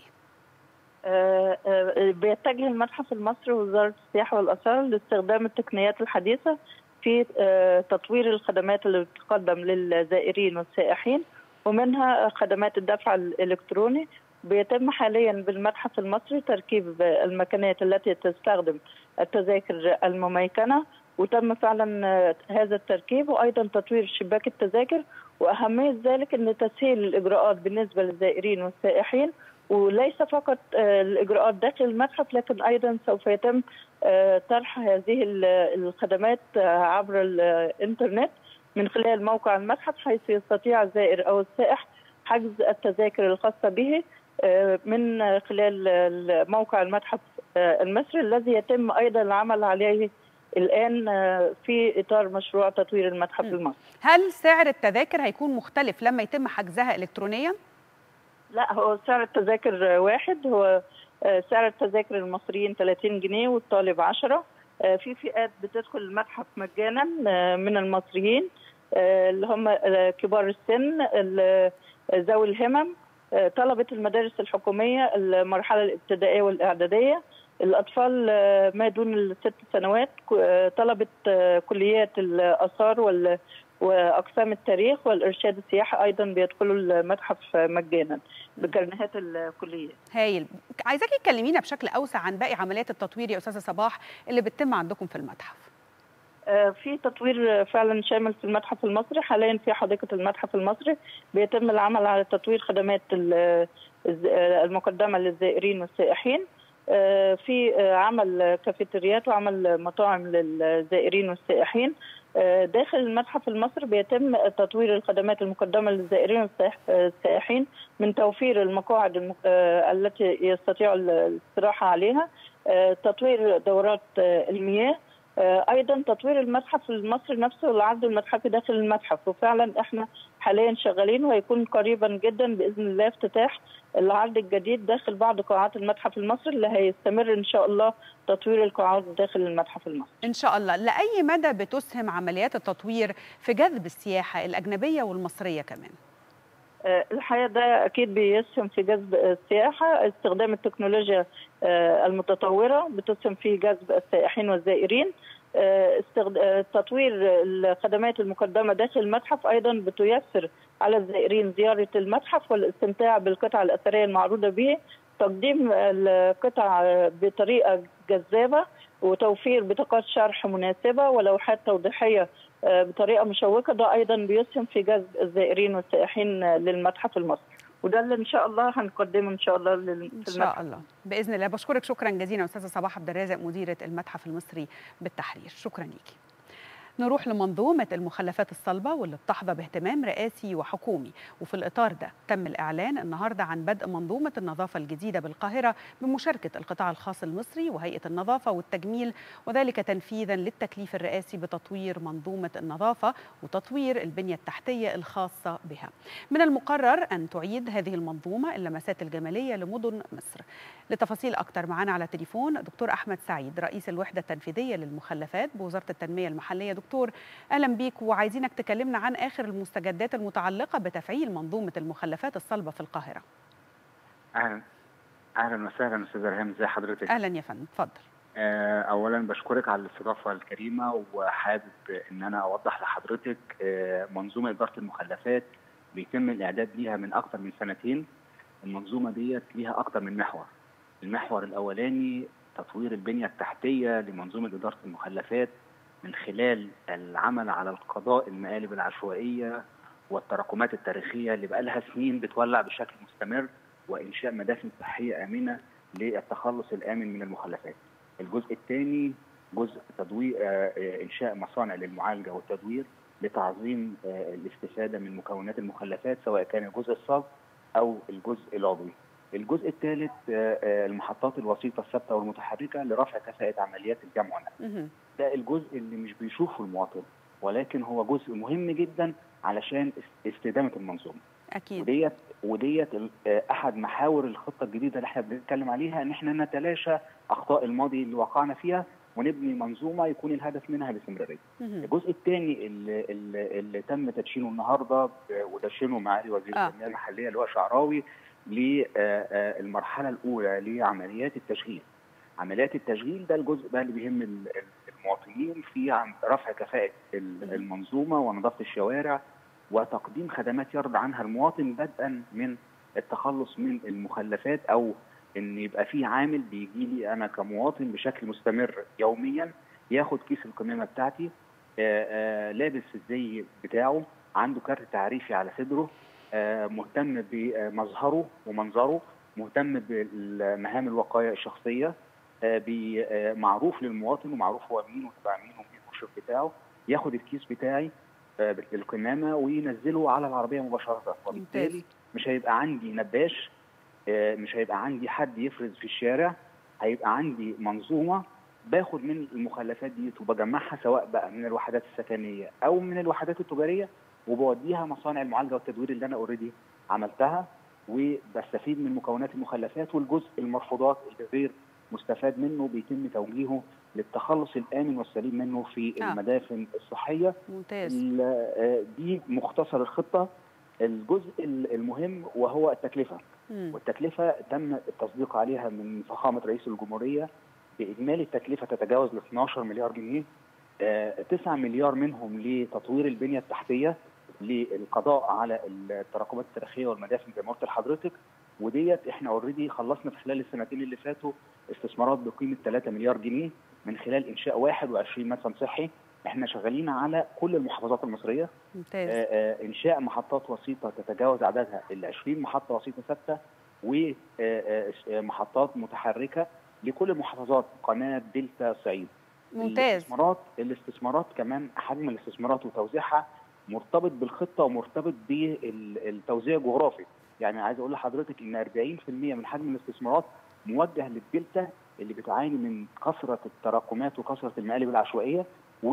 آه آه بيتجه المتحف المصري ووزارة السياحة والآثار لاستخدام التقنيات الحديثة في آه تطوير الخدمات اللي بتقدم للزائرين والسائحين ومنها خدمات الدفع الإلكتروني بيتم حاليا بالمتحف المصري تركيب المكانات التي تستخدم التذاكر المميكنه وتم فعلا هذا التركيب وايضا تطوير شباك التذاكر واهميه ذلك ان تسهيل الاجراءات بالنسبه للزائرين والسائحين وليس فقط الاجراءات داخل المتحف لكن ايضا سوف يتم طرح هذه الخدمات عبر الانترنت من خلال موقع المتحف حيث يستطيع الزائر او السائح حجز التذاكر الخاصه به من خلال موقع المتحف المصري الذي يتم ايضا العمل عليه الان في اطار مشروع تطوير المتحف المصري. هل سعر التذاكر هيكون مختلف لما يتم حجزها الكترونيا؟ لا هو سعر التذاكر واحد هو سعر التذاكر المصريين 30 جنيه والطالب 10 في فئات بتدخل المتحف مجانا من المصريين اللي هم كبار السن ذوي الهمم طلبة المدارس الحكومية المرحلة الابتدائية والإعدادية الأطفال ما دون الست سنوات طلبة كليات الآثار وأقسام التاريخ والإرشاد السياحي أيضا بيدخلوا المتحف مجانا بكرنيهات الكلية هايل عايزاكي تكلمينا بشكل أوسع عن باقي عمليات التطوير يا أستاذة صباح اللي بتتم عندكم في المتحف في تطوير فعلا شامل في المتحف المصري حاليا في حديقه المتحف المصري بيتم العمل على تطوير خدمات المقدمه للزائرين والسائحين في عمل كافيتريات وعمل مطاعم للزائرين والسائحين داخل المتحف المصري بيتم تطوير الخدمات المقدمه للزائرين والسائحين من توفير المقاعد التي يستطيع الاستراحه عليها تطوير دورات المياه ايضا تطوير المتحف المصري نفسه والعرض المتحفي داخل المتحف وفعلا احنا حاليا شغالين وهيكون قريبا جدا باذن الله افتتاح العرض الجديد داخل بعض قاعات المتحف المصري اللي هيستمر ان شاء الله تطوير القاعات داخل المتحف المصري. ان شاء الله، لاي مدى بتسهم عمليات التطوير في جذب السياحه الاجنبيه والمصريه كمان؟ الحقيقه ده اكيد بيسهم في جذب السياحه، استخدام التكنولوجيا المتطوره بتسهم في جذب السائحين والزائرين. تطوير الخدمات المقدمه داخل المتحف ايضا بتيسر على الزائرين زياره المتحف والاستمتاع بالقطع الاثريه المعروضه به تقديم القطع بطريقه جذابه وتوفير بطاقات شرح مناسبه ولوحات توضيحيه بطريقه مشوقه ده ايضا بيسهم في جذب الزائرين والسائحين للمتحف المصري وده اللي ان شاء الله هنقدمه ان شاء الله ان شاء الله باذن الله بشكرك شكرا جزيلا استاذه صباح عبد الرازق مديره المتحف المصري بالتحرير شكرا ليكي نروح لمنظومة المخلفات الصلبة واللي بتحظى باهتمام رئاسي وحكومي وفي الإطار ده تم الإعلان النهاردة عن بدء منظومة النظافة الجديدة بالقاهرة بمشاركة القطاع الخاص المصري وهيئة النظافة والتجميل وذلك تنفيذا للتكليف الرئاسي بتطوير منظومة النظافة وتطوير البنية التحتية الخاصة بها من المقرر أن تعيد هذه المنظومة اللمسات الجمالية لمدن مصر لتفاصيل أكثر معنا على تليفون دكتور أحمد سعيد رئيس الوحدة التنفيذية للمخلفات بوزارة التنمية المحلية دكتور اهلا بيك وعايزينك تكلمنا عن اخر المستجدات المتعلقه بتفعيل منظومه المخلفات الصلبه في القاهره. اهلا اهلا وسهلا استاذ ريهام ازي حضرتك؟ اهلا يا فندم اتفضل. اولا بشكرك على الاستضافه الكريمه وحابب ان انا اوضح لحضرتك منظومه اداره المخلفات بيتم الاعداد ليها من اكثر من سنتين المنظومه ديت ليها اكثر من محور المحور الاولاني تطوير البنيه التحتيه لمنظومه اداره المخلفات من خلال العمل على القضاء المقالب العشوائيه والتراكمات التاريخيه اللي بقى لها سنين بتولع بشكل مستمر وانشاء مدافن صحيه امنه للتخلص الامن من المخلفات. الجزء الثاني جزء تدوير انشاء مصانع للمعالجه والتدوير لتعظيم الاستفاده من مكونات المخلفات سواء كان الجزء الصلب او الجزء العضوي. الجزء الثالث المحطات الوسيطه الثابته والمتحركه لرفع كفاءه عمليات الجمع والنقل. ده الجزء اللي مش بيشوفه المواطن ولكن هو جزء مهم جدا علشان استدامه المنظومه. اكيد وديت وديت احد محاور الخطه الجديده اللي احنا بنتكلم عليها ان احنا نتلاشى اخطاء الماضي اللي وقعنا فيها ونبني منظومه يكون الهدف منها الاستمراريه. الجزء الثاني اللي, اللي, اللي تم تدشينه النهارده ودشنه معالي وزير آه. التنميه المحليه اللي هو شعراوي للمرحله الاولى لعمليات التشغيل. عمليات التشغيل ده الجزء بقى اللي بيهم المواطنين في رفع كفاءه المنظومه ونظافه الشوارع وتقديم خدمات يرضى عنها المواطن بدءا من التخلص من المخلفات او ان يبقى في عامل بيجي لي انا كمواطن بشكل مستمر يوميا ياخد كيس القمامه بتاعتي آآ آآ لابس الزي بتاعه عنده كارت تعريفي على صدره مهتم بمظهره ومنظره مهتم بالمهام الوقايه الشخصيه معروف للمواطن ومعروف هو مين وتبع مين ومين المشرف بتاعه ياخد الكيس بتاعي القمامه وينزله على العربيه مباشره وبالتالي مش هيبقى عندي نباش مش هيبقى عندي حد يفرز في الشارع هيبقى عندي منظومه باخد من المخلفات دي وبجمعها سواء بقى من الوحدات السكنيه او من الوحدات التجاريه وبوديها مصانع المعالجه والتدوير اللي انا اوريدي عملتها وبستفيد من مكونات المخلفات والجزء المرفوضات اللي غير مستفاد منه بيتم توجيهه للتخلص الامن والسليم منه في آه. المدافن الصحيه ممتاز دي مختصر الخطه الجزء المهم وهو التكلفه مم. والتكلفه تم التصديق عليها من فخامه رئيس الجمهوريه باجمالي التكلفه تتجاوز ل 12 مليار جنيه آه، 9 مليار منهم لتطوير البنيه التحتيه للقضاء على التراكمات التاريخيه والمدافن زي ما قلت لحضرتك وديت احنا اوريدي خلصنا في خلال السنتين اللي فاتوا استثمارات بقيمه 3 مليار جنيه من خلال انشاء 21 مدفن صحي احنا شغالين على كل المحافظات المصريه ممتاز آه، آه، انشاء محطات وسيطه تتجاوز عددها ال 20 محطه وسيطه ثابته ومحطات متحركه لكل المحافظات قناه دلتا صعيد ممتاز الاستثمارات الاستثمارات كمان حجم الاستثمارات وتوزيعها مرتبط بالخطه ومرتبط بالتوزيع الجغرافي يعني عايز اقول لحضرتك ان 40% من حجم الاستثمارات موجه للدلتا اللي بتعاني من كثره التراكمات وكثره المقالب العشوائيه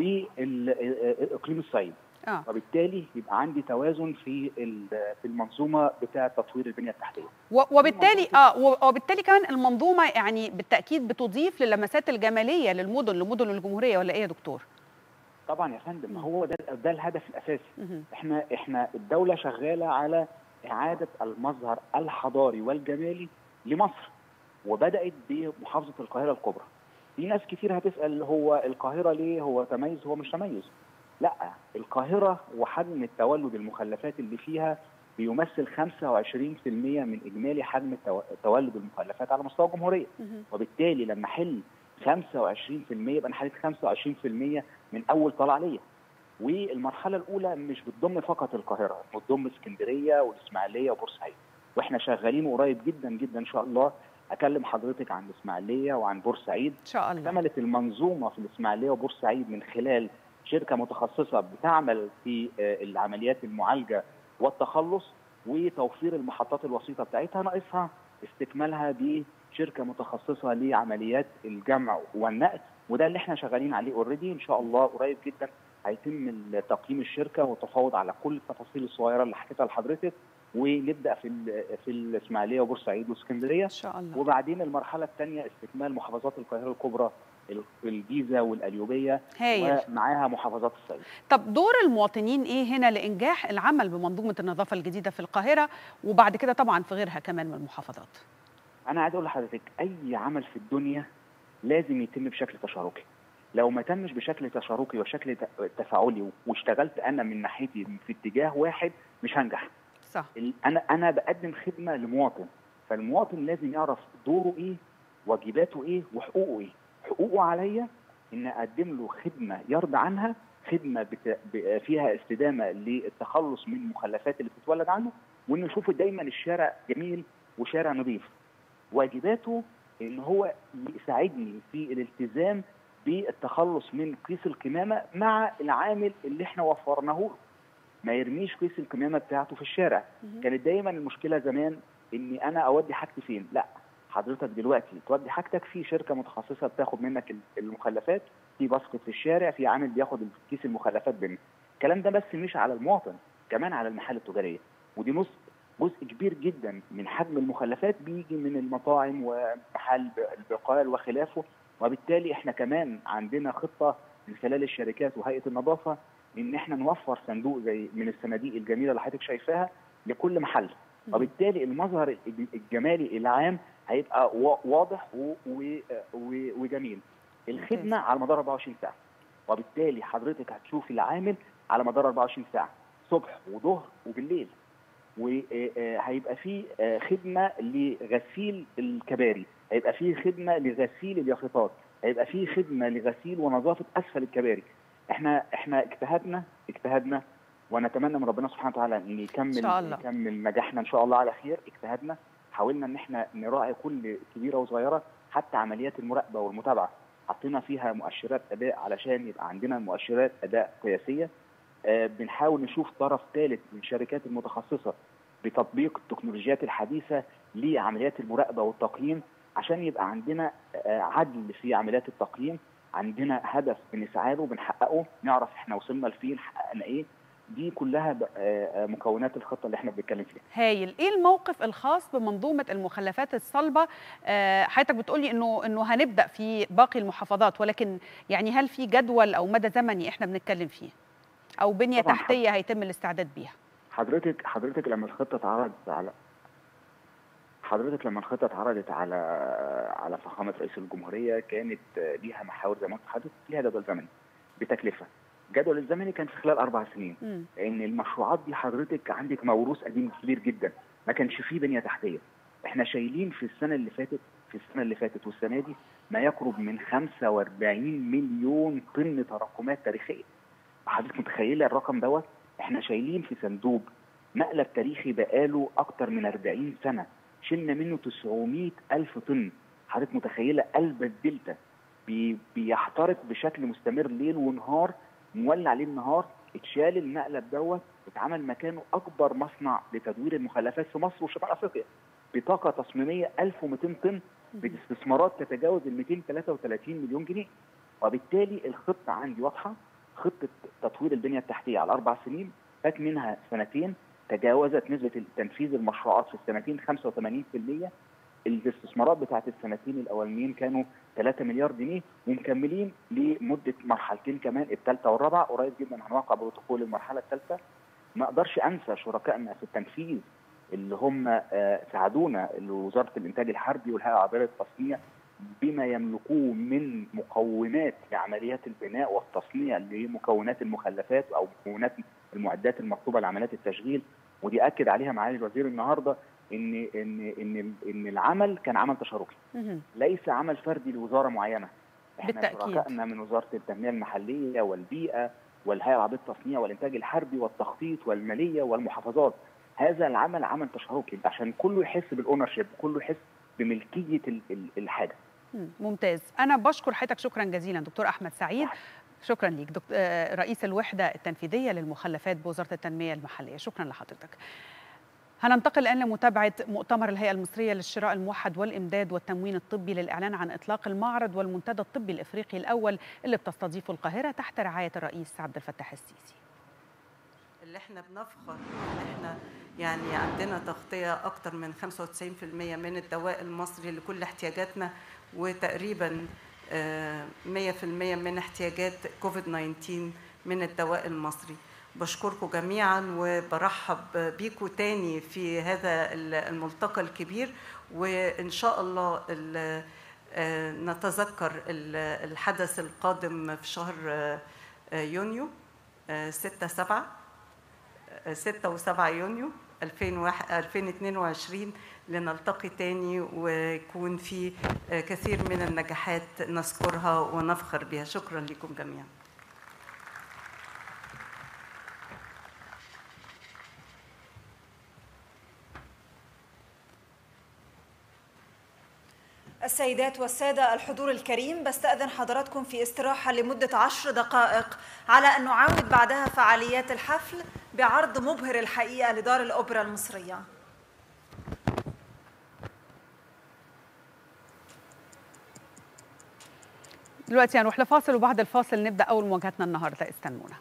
واقليم الصعيد اه وبالتالي يبقى عندي توازن في ال- في المنظومه بتاعه تطوير البنيه التحتيه و- وبالتالي اه و- وبالتالي كمان المنظومه يعني بالتاكيد بتضيف للمسات الجماليه للمدن لمدن الجمهوريه ولا ايه يا دكتور؟ طبعا يا فندم هو ده ده الهدف الاساسي مهم. احنا احنا الدوله شغاله على اعاده المظهر الحضاري والجمالي لمصر وبدات بمحافظه القاهره الكبرى في ناس كتير هتسال هو القاهره ليه هو تميز هو مش تميز لا القاهره وحجم التولد المخلفات اللي فيها بيمثل 25% من اجمالي حجم التو- تولد المخلفات على مستوى الجمهوريه مهم. وبالتالي لما احل 25% يبقى انا حليت 25% من اول طلعه ليا والمرحله الاولى مش بتضم فقط القاهره بتضم اسكندريه والاسماعيليه وبورسعيد واحنا شغالين قريب جدا جدا ان شاء الله اكلم حضرتك عن الاسماعيليه وعن بورسعيد ان شاء الله اكتملت المنظومه في الاسماعيليه وبورسعيد من خلال شركه متخصصه بتعمل في آه، العمليات المعالجه والتخلص وتوفير المحطات الوسيطه بتاعتها ناقصها استكمالها بشركه متخصصه لعمليات الجمع والنقل وده اللي احنا شغالين عليه اوريدي ان شاء الله قريب جدا هيتم تقييم الشركه والتفاوض على كل التفاصيل الصغيره اللي حكيتها لحضرتك ونبدا في ال- في الاسماعيليه وبورسعيد واسكندريه ان شاء الله وبعدين المرحله الثانيه استكمال محافظات القاهره الكبرى ال- الجيزه والقليوبيه هايل ومعاها محافظات الصعيد طب دور المواطنين ايه هنا لانجاح العمل بمنظومه النظافه الجديده في القاهره وبعد كده طبعا في غيرها كمان من المحافظات انا عايز اقول لحضرتك اي عمل في الدنيا لازم يتم بشكل تشاركي لو ما تمش بشكل تشاركي وشكل ت- تفاعلي واشتغلت انا من ناحيتي في اتجاه واحد مش هنجح صح ال- انا انا بقدم خدمه لمواطن فالمواطن لازم يعرف دوره ايه واجباته ايه وحقوقه ايه حقوقه عليا ان اقدم له خدمه يرضى عنها خدمه بت... ب- فيها استدامه للتخلص من المخلفات اللي بتتولد عنه وان نشوف دايما الشارع جميل وشارع نظيف واجباته ان هو يساعدني في الالتزام بالتخلص من كيس القمامه مع العامل اللي احنا وفرناه له ما يرميش كيس القمامه بتاعته في الشارع مهم. كانت دايما المشكله زمان اني انا اودي حاجتي فين لا حضرتك دلوقتي تودي حاجتك في شركه متخصصه بتاخد منك ال- المخلفات في باسكت في الشارع في عامل بياخد كيس المخلفات منك الكلام ده بس مش على المواطن كمان على المحال التجاريه ودي نص جزء كبير جدا من حجم المخلفات بيجي من المطاعم ومحل البقال وخلافه وبالتالي احنا كمان عندنا خطه من خلال الشركات وهيئه النظافه ان احنا نوفر صندوق زي من الصناديق الجميله اللي حضرتك شايفاها لكل محل وبالتالي المظهر الج- الجمالي العام هيبقى وا- واضح و- و- و- وجميل الخدمه على مدار 24 ساعه وبالتالي حضرتك هتشوف العامل على مدار 24 ساعه صبح وظهر وبالليل وهيبقى في آه، خدمه لغسيل الكباري هيبقى في خدمه لغسيل اليافطات هيبقى في خدمه لغسيل ونظافه اسفل الكباري احنا احنا اجتهدنا اجتهدنا ونتمنى من ربنا سبحانه وتعالى ان يكمل إن شاء الله. يكمل نجاحنا ان شاء الله على خير اجتهدنا حاولنا ان احنا نراعي كل كبيره وصغيره حتى عمليات المراقبه والمتابعه حطينا فيها مؤشرات اداء علشان يبقى عندنا مؤشرات اداء قياسيه آه، بنحاول نشوف طرف ثالث من الشركات المتخصصه بتطبيق التكنولوجيات الحديثه لعمليات المراقبه والتقييم عشان يبقى عندنا آه، عدل في عمليات التقييم عندنا هدف بنسعى له بنحققه نعرف احنا وصلنا لفين حققنا ايه دي كلها ب- آه، آه، مكونات الخطه اللي احنا بنتكلم فيها هايل ايه الموقف الخاص بمنظومه المخلفات الصلبه آه، حضرتك بتقولي انه انه هنبدا في باقي المحافظات ولكن يعني هل في جدول او مدى زمني احنا بنتكلم فيه او بنيه طبعاً. تحتيه هيتم الاستعداد بيها حضرتك حضرتك لما الخطه اتعرضت على حضرتك لما الخطه اتعرضت على على فخامه رئيس الجمهوريه كانت آه، ليها محاور زي ما قلت لحضرتك ليها جدول زمني بتكلفه الجدول الزمني كان في خلال اربع سنين مم. لان المشروعات دي حضرتك عندك موروث قديم كبير جدا ما كانش فيه بنيه تحتيه احنا شايلين في السنه اللي فاتت في السنه اللي فاتت والسنه دي ما يقرب من 45 مليون طن تراكمات تاريخيه حضرتك متخيله الرقم دوت احنا شايلين في صندوق مقلب تاريخي بقاله اكتر من 40 سنه شلنا منه 900 الف طن حضرتك متخيله قلب الدلتا بي بيحترق بشكل مستمر ليل ونهار مولع ليل نهار اتشال المقلب دوت اتعمل مكانه اكبر مصنع لتدوير المخلفات في مصر وشمال افريقيا بطاقه تصميميه 1200 طن باستثمارات تتجاوز ال 233 مليون جنيه وبالتالي الخطه عندي واضحه خطه تطوير البنيه التحتيه على اربع سنين فات منها سنتين تجاوزت نسبه تنفيذ المشروعات في السنتين 85% الاستثمارات بتاعت السنتين الاولانيين كانوا 3 مليار جنيه ومكملين لمده مرحلتين كمان الثالثه والرابعه قريب جدا هنوقع بروتوكول المرحله الثالثه ما اقدرش انسى شركائنا في التنفيذ اللي هم ساعدونا وزاره الانتاج الحربي والهيئه العربيه للتصنيع بما يملكوه من مقومات لعمليات البناء والتصنيع لمكونات المخلفات او مكونات المعدات المطلوبه لعمليات التشغيل ودي اكد عليها معالي الوزير النهارده ان ان ان ان العمل كان عمل تشاركي ليس عمل فردي لوزاره معينه احنا بالتأكيد. شركائنا من وزاره التنميه المحليه والبيئه والهيئه العربيه للتصنيع والانتاج الحربي والتخطيط والماليه والمحافظات هذا العمل عمل تشاركي عشان كله يحس بالاونرشيب كله يحس بملكيه ال- ال- الحاجه ممتاز انا بشكر حضرتك شكرا جزيلا دكتور احمد سعيد شكرا ليك دكتور آه، رئيس الوحده التنفيذيه للمخلفات بوزاره التنميه المحليه شكرا لحضرتك هننتقل الآن لمتابعة مؤتمر الهيئة المصرية للشراء الموحد والإمداد والتموين الطبي للإعلان عن إطلاق المعرض والمنتدى الطبي الإفريقي الأول اللي بتستضيفه القاهرة تحت رعاية الرئيس عبد الفتاح السيسي اللي احنا بنفخر ان احنا يعني عندنا تغطية أكتر من 95% من الدواء المصري لكل احتياجاتنا وتقريبا آه، 100% من احتياجات كوفيد 19 من الدواء المصري بشكركم جميعا وبرحب بيكم تاني في هذا الملتقى الكبير وإن شاء الله ال- آه، نتذكر ال- الحدث القادم في شهر آه، آه، يونيو 6 7 6 و7 يونيو 2001 2022 لنلتقي تاني ويكون في آه، كثير من النجاحات نذكرها ونفخر بها شكرا لكم جميعا السيدات والسادة الحضور الكريم بستأذن حضراتكم في استراحة لمدة عشر دقائق على أن نعاود بعدها فعاليات الحفل بعرض مبهر الحقيقة لدار الأوبرا المصرية دلوقتي هنروح لفاصل وبعد الفاصل نبدأ أول مواجهتنا النهاردة استنونا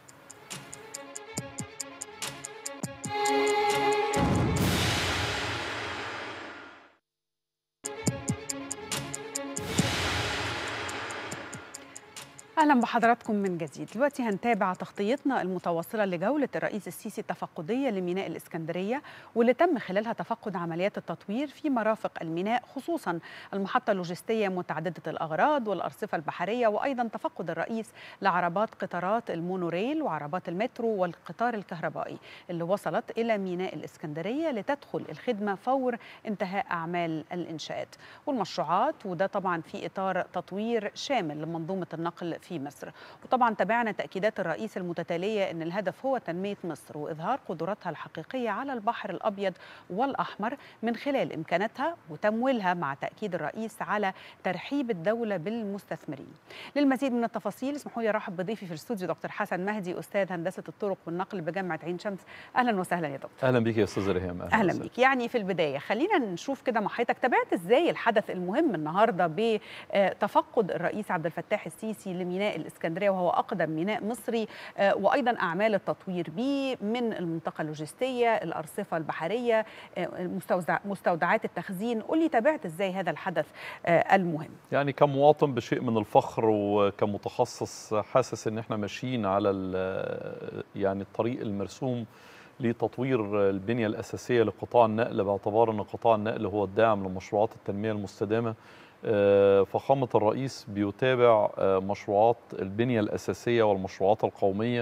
اهلا بحضراتكم من جديد دلوقتي هنتابع تغطيتنا المتواصله لجوله الرئيس السيسي التفقديه لميناء الاسكندريه واللي تم خلالها تفقد عمليات التطوير في مرافق الميناء خصوصا المحطه اللوجستيه متعدده الاغراض والارصفه البحريه وايضا تفقد الرئيس لعربات قطارات المونوريل وعربات المترو والقطار الكهربائي اللي وصلت الى ميناء الاسكندريه لتدخل الخدمه فور انتهاء اعمال الانشاءات والمشروعات وده طبعا في اطار تطوير شامل لمنظومه النقل في مصر وطبعا تابعنا تاكيدات الرئيس المتتاليه ان الهدف هو تنميه مصر واظهار قدراتها الحقيقيه على البحر الابيض والاحمر من خلال امكاناتها وتمويلها مع تاكيد الرئيس على ترحيب الدوله بالمستثمرين للمزيد من التفاصيل اسمحوا لي ارحب بضيفي في الاستوديو دكتور حسن مهدي استاذ هندسه الطرق والنقل بجامعه عين شمس اهلا وسهلا يا دكتور اهلا بيك يا استاذ ريهام اهلا بيك يعني في البدايه خلينا نشوف كده مع حضرتك تابعت ازاي الحدث المهم النهارده بتفقد الرئيس عبد الفتاح السيسي لميناء الاسكندريه وهو اقدم ميناء مصري آه، وايضا اعمال التطوير به من المنطقه اللوجستيه الارصفه البحريه آه، المستوزع مستودعات التخزين قول لي تابعت ازاي هذا الحدث آه، المهم يعني كمواطن بشيء من الفخر وكمتخصص حاسس ان احنا ماشيين على ال- يعني الطريق المرسوم لتطوير البنية الأساسية لقطاع النقل باعتبار أن قطاع النقل هو الداعم لمشروعات التنمية المستدامة آه، فخامة الرئيس بيتابع آه، مشروعات البنية الأساسية والمشروعات القومية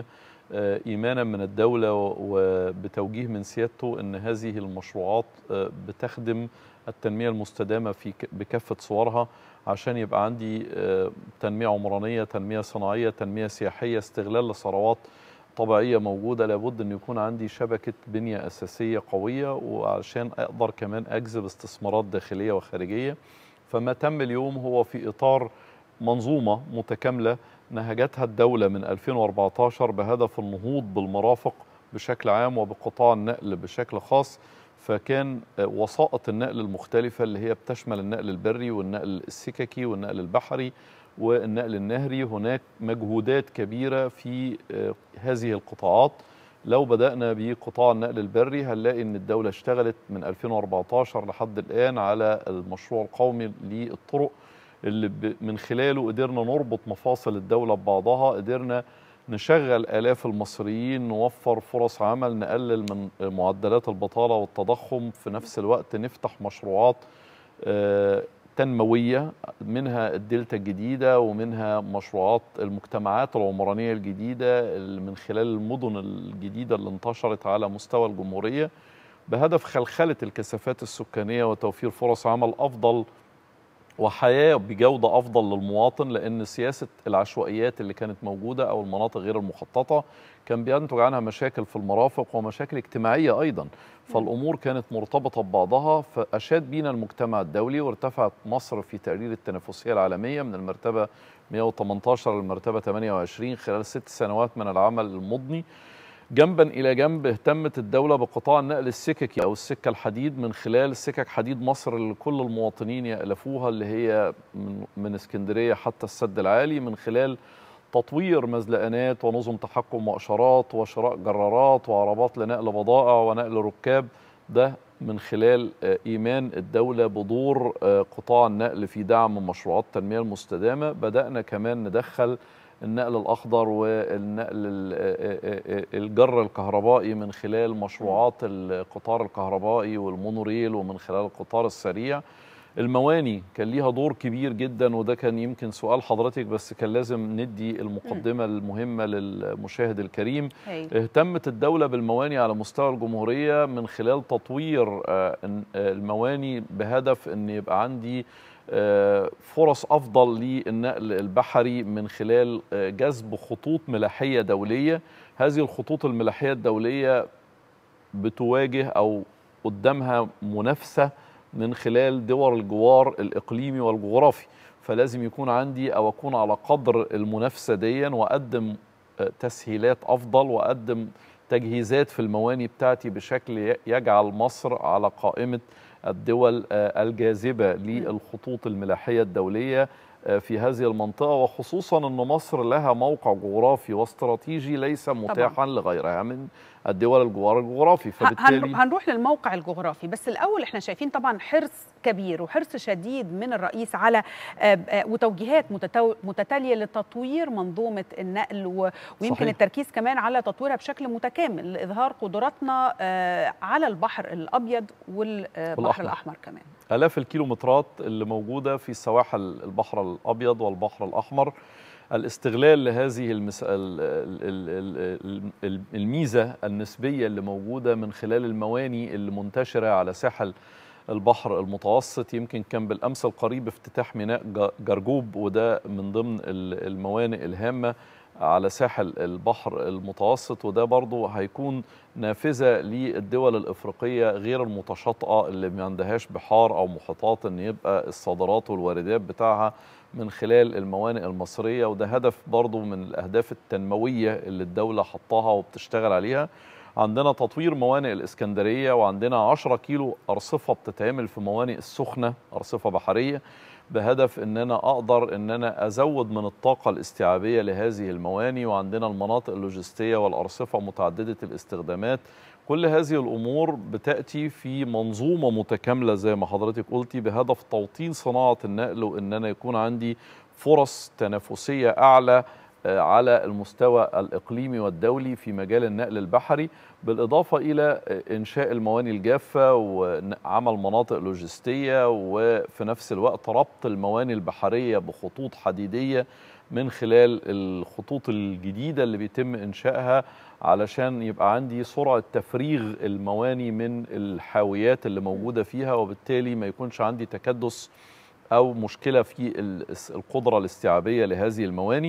آه، ايمانا من الدوله و- وبتوجيه من سيادته ان هذه المشروعات آه، بتخدم التنميه المستدامه في ك- بكافه صورها عشان يبقى عندي آه، تنميه عمرانيه تنميه صناعيه تنميه سياحيه استغلال لثروات طبيعيه موجوده لابد ان يكون عندي شبكه بنيه اساسيه قويه وعشان اقدر كمان اجذب استثمارات داخليه وخارجيه فما تم اليوم هو في اطار منظومه متكامله نهجتها الدوله من 2014 بهدف النهوض بالمرافق بشكل عام وبقطاع النقل بشكل خاص فكان آه، وسائط النقل المختلفه اللي هي بتشمل النقل البري والنقل السككي والنقل البحري والنقل النهري هناك مجهودات كبيره في آه، هذه القطاعات لو بدأنا بقطاع النقل البري هنلاقي ان الدولة اشتغلت من 2014 لحد الآن على المشروع القومي للطرق اللي ب- من خلاله قدرنا نربط مفاصل الدولة ببعضها قدرنا نشغل آلاف المصريين نوفر فرص عمل نقلل من معدلات البطالة والتضخم في نفس الوقت نفتح مشروعات آه، تنموية منها الدلتا الجديدة ومنها مشروعات المجتمعات العمرانية الجديدة اللي من خلال المدن الجديدة اللي انتشرت على مستوى الجمهورية بهدف خلخلة الكثافات السكانية وتوفير فرص عمل أفضل وحياة بجودة أفضل للمواطن لأن سياسة العشوائيات اللي كانت موجودة أو المناطق غير المخططة كان بينتج عنها مشاكل في المرافق ومشاكل اجتماعية أيضا فالأمور كانت مرتبطة ببعضها فأشاد بينا المجتمع الدولي وارتفعت مصر في تقرير التنافسية العالمية من المرتبة 118 للمرتبة 28 خلال ست سنوات من العمل المضني جنبا الى جنب اهتمت الدوله بقطاع النقل السككي او السكه الحديد من خلال سكك حديد مصر اللي كل المواطنين يالفوها اللي هي من, من اسكندريه حتى السد العالي من خلال تطوير مزلقانات ونظم تحكم واشارات وشراء جرارات وعربات لنقل بضائع ونقل ركاب ده من خلال آه، ايمان الدوله بدور آه، قطاع النقل في دعم مشروعات التنميه المستدامه بدانا كمان ندخل النقل الاخضر والنقل ال- آه، آه، آه، الجر الكهربائي من خلال مشروعات القطار الكهربائي والمونوريل ومن خلال القطار السريع المواني كان ليها دور كبير جدا وده كان يمكن سؤال حضرتك بس كان لازم ندي المقدمه المهمه للمشاهد الكريم هايل. اهتمت الدولة بالمواني على مستوى الجمهورية من خلال تطوير آه، إن- آه، المواني بهدف أن يبقى عندي آه، فرص أفضل للنقل البحري من خلال آه، جذب خطوط ملاحية دولية هذه الخطوط الملاحية الدولية بتواجه أو قدامها منافسة من خلال دول الجوار الإقليمي والجغرافي فلازم يكون عندي أو أكون على قدر المنافسة ديا وأقدم آه، تسهيلات افضل واقدم تجهيزات في المواني بتاعتي بشكل ي- يجعل مصر على قائمه الدول آه، الجاذبه للخطوط الملاحيه الدوليه آه، في هذه المنطقه وخصوصا ان مصر لها موقع جغرافي واستراتيجي ليس متاحا لغيرها من الدول الجوار الجغرافي هن- فبالتالي هنروح للموقع الجغرافي بس الاول احنا شايفين طبعا حرص كبير وحرص شديد من الرئيس على آه، آه، وتوجيهات متتو- متتاليه لتطوير منظومه النقل و- ويمكن صحيح. التركيز كمان على تطويرها بشكل متكامل لاظهار قدراتنا آه، على البحر الابيض والبحر والأحمر. الاحمر كمان آلاف الكيلومترات اللي موجودة في سواحل البحر الأبيض والبحر الأحمر الاستغلال لهذه المس... ال- ال- ال- ال- ال- الميزة النسبية اللي موجودة من خلال المواني اللي منتشرة على ساحل البحر المتوسط يمكن كان بالأمس القريب افتتاح ميناء ج- جرجوب وده من ضمن ال- الموانئ الهامة على ساحل البحر المتوسط وده برضو هيكون نافذة للدول الإفريقية غير المتشاطئة اللي ما عندهاش بحار أو محيطات إن يبقى الصادرات والواردات بتاعها من خلال الموانئ المصرية وده هدف برضو من الأهداف التنموية اللي الدولة حطاها وبتشتغل عليها عندنا تطوير موانئ الإسكندرية وعندنا 10 كيلو أرصفة بتتعمل في موانئ السخنة أرصفة بحرية بهدف ان انا اقدر ان انا ازود من الطاقه الاستيعابيه لهذه المواني وعندنا المناطق اللوجستيه والارصفه متعدده الاستخدامات كل هذه الامور بتاتي في منظومه متكامله زي ما حضرتك قلتي بهدف توطين صناعه النقل وان انا يكون عندي فرص تنافسيه اعلى آه، على المستوى الاقليمي والدولي في مجال النقل البحري بالاضافه الى آه، انشاء المواني الجافه وعمل مناطق لوجستيه وفي نفس الوقت ربط المواني البحريه بخطوط حديديه من خلال الخطوط الجديده اللي بيتم انشائها علشان يبقى عندي سرعه تفريغ المواني من الحاويات اللي موجوده فيها وبالتالي ما يكونش عندي تكدس او مشكله في ال- القدره الاستيعابيه لهذه المواني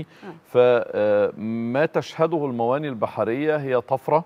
فما تشهده المواني البحريه هي طفره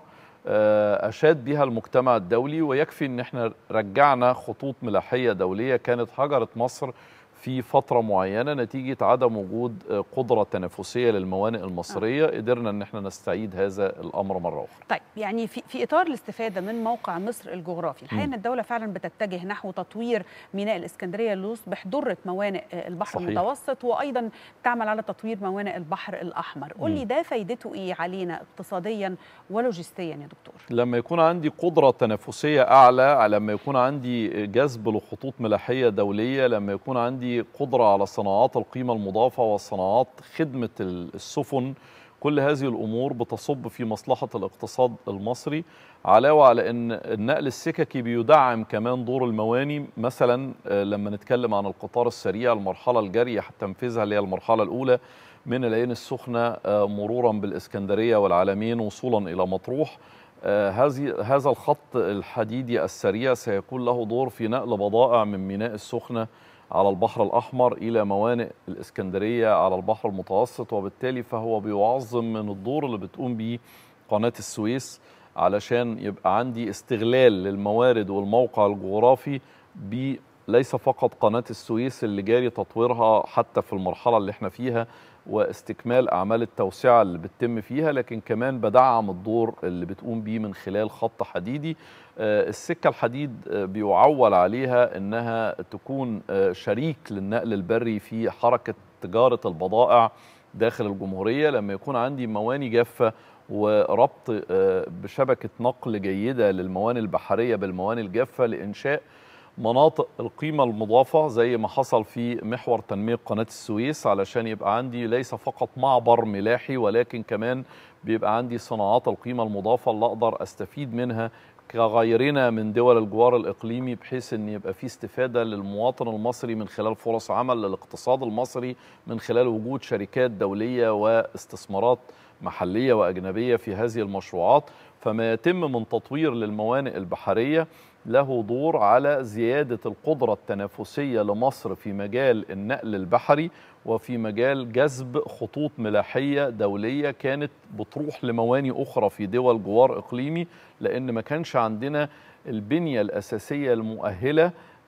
آه، اشاد بها المجتمع الدولي ويكفي ان احنا رجعنا خطوط ملاحيه دوليه كانت هجرت مصر في فتره معينه نتيجه عدم وجود آه، قدره تنافسيه للموانئ المصريه قدرنا ان احنا نستعيد هذا الامر مره اخرى طيب يعني في في اطار الاستفاده من موقع مصر الجغرافي الحقيقه ان الدوله فعلا بتتجه نحو تطوير ميناء الاسكندريه ليصبح دره موانئ آه، البحر صحيح. المتوسط وايضا تعمل على تطوير موانئ البحر الاحمر قول لي مم. ده فايدته ايه علينا اقتصاديا ولوجستيا يا دكتور لما يكون عندي قدرة تنافسية أعلى لما يكون عندي جذب لخطوط ملاحية دولية لما يكون عندي قدرة على صناعات القيمة المضافة وصناعات خدمة السفن كل هذه الأمور بتصب في مصلحة الاقتصاد المصري علاوة على أن النقل السككي بيدعم كمان دور المواني مثلا آه، لما نتكلم عن القطار السريع المرحلة الجارية تنفيذها اللي هي المرحلة الأولى من العين السخنة آه، مرورا بالإسكندرية والعالمين وصولا إلى مطروح آه، هذه هذا الخط الحديدي السريع سيكون له دور في نقل بضائع من ميناء السخنة على البحر الأحمر إلى موانئ الإسكندرية على البحر المتوسط وبالتالي فهو بيعظم من الدور اللي بتقوم به قناة السويس علشان يبقى عندي استغلال للموارد والموقع الجغرافي ب ليس فقط قناة السويس اللي جاري تطويرها حتى في المرحلة اللي احنا فيها واستكمال أعمال التوسعة اللي بتتم فيها لكن كمان بدعم الدور اللي بتقوم بيه من خلال خط حديدي آه، السكة الحديد آه، بيعول عليها أنها تكون آه، شريك للنقل البري في حركة تجارة البضائع داخل الجمهورية لما يكون عندي مواني جافة وربط آه، بشبكة نقل جيدة للمواني البحرية بالمواني الجافة لإنشاء مناطق القيمة المضافة زي ما حصل في محور تنمية قناة السويس علشان يبقى عندي ليس فقط معبر ملاحي ولكن كمان بيبقى عندي صناعات القيمة المضافة اللي أقدر أستفيد منها كغيرنا من دول الجوار الإقليمي بحيث أن يبقى في استفادة للمواطن المصري من خلال فرص عمل للاقتصاد المصري من خلال وجود شركات دولية واستثمارات محلية وأجنبية في هذه المشروعات فما يتم من تطوير للموانئ البحرية له دور على زيادة القدرة التنافسية لمصر في مجال النقل البحري وفي مجال جذب خطوط ملاحية دولية كانت بتروح لمواني أخرى في دول جوار إقليمي لأن ما كانش عندنا البنية الأساسية المؤهلة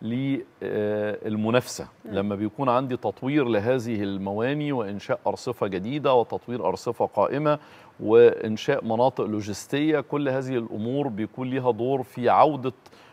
للمنافسة لما بيكون عندي تطوير لهذه المواني وإنشاء أرصفة جديدة وتطوير أرصفة قائمة وإنشاء مناطق لوجستية كل هذه الأمور بيكون لها دور في عودة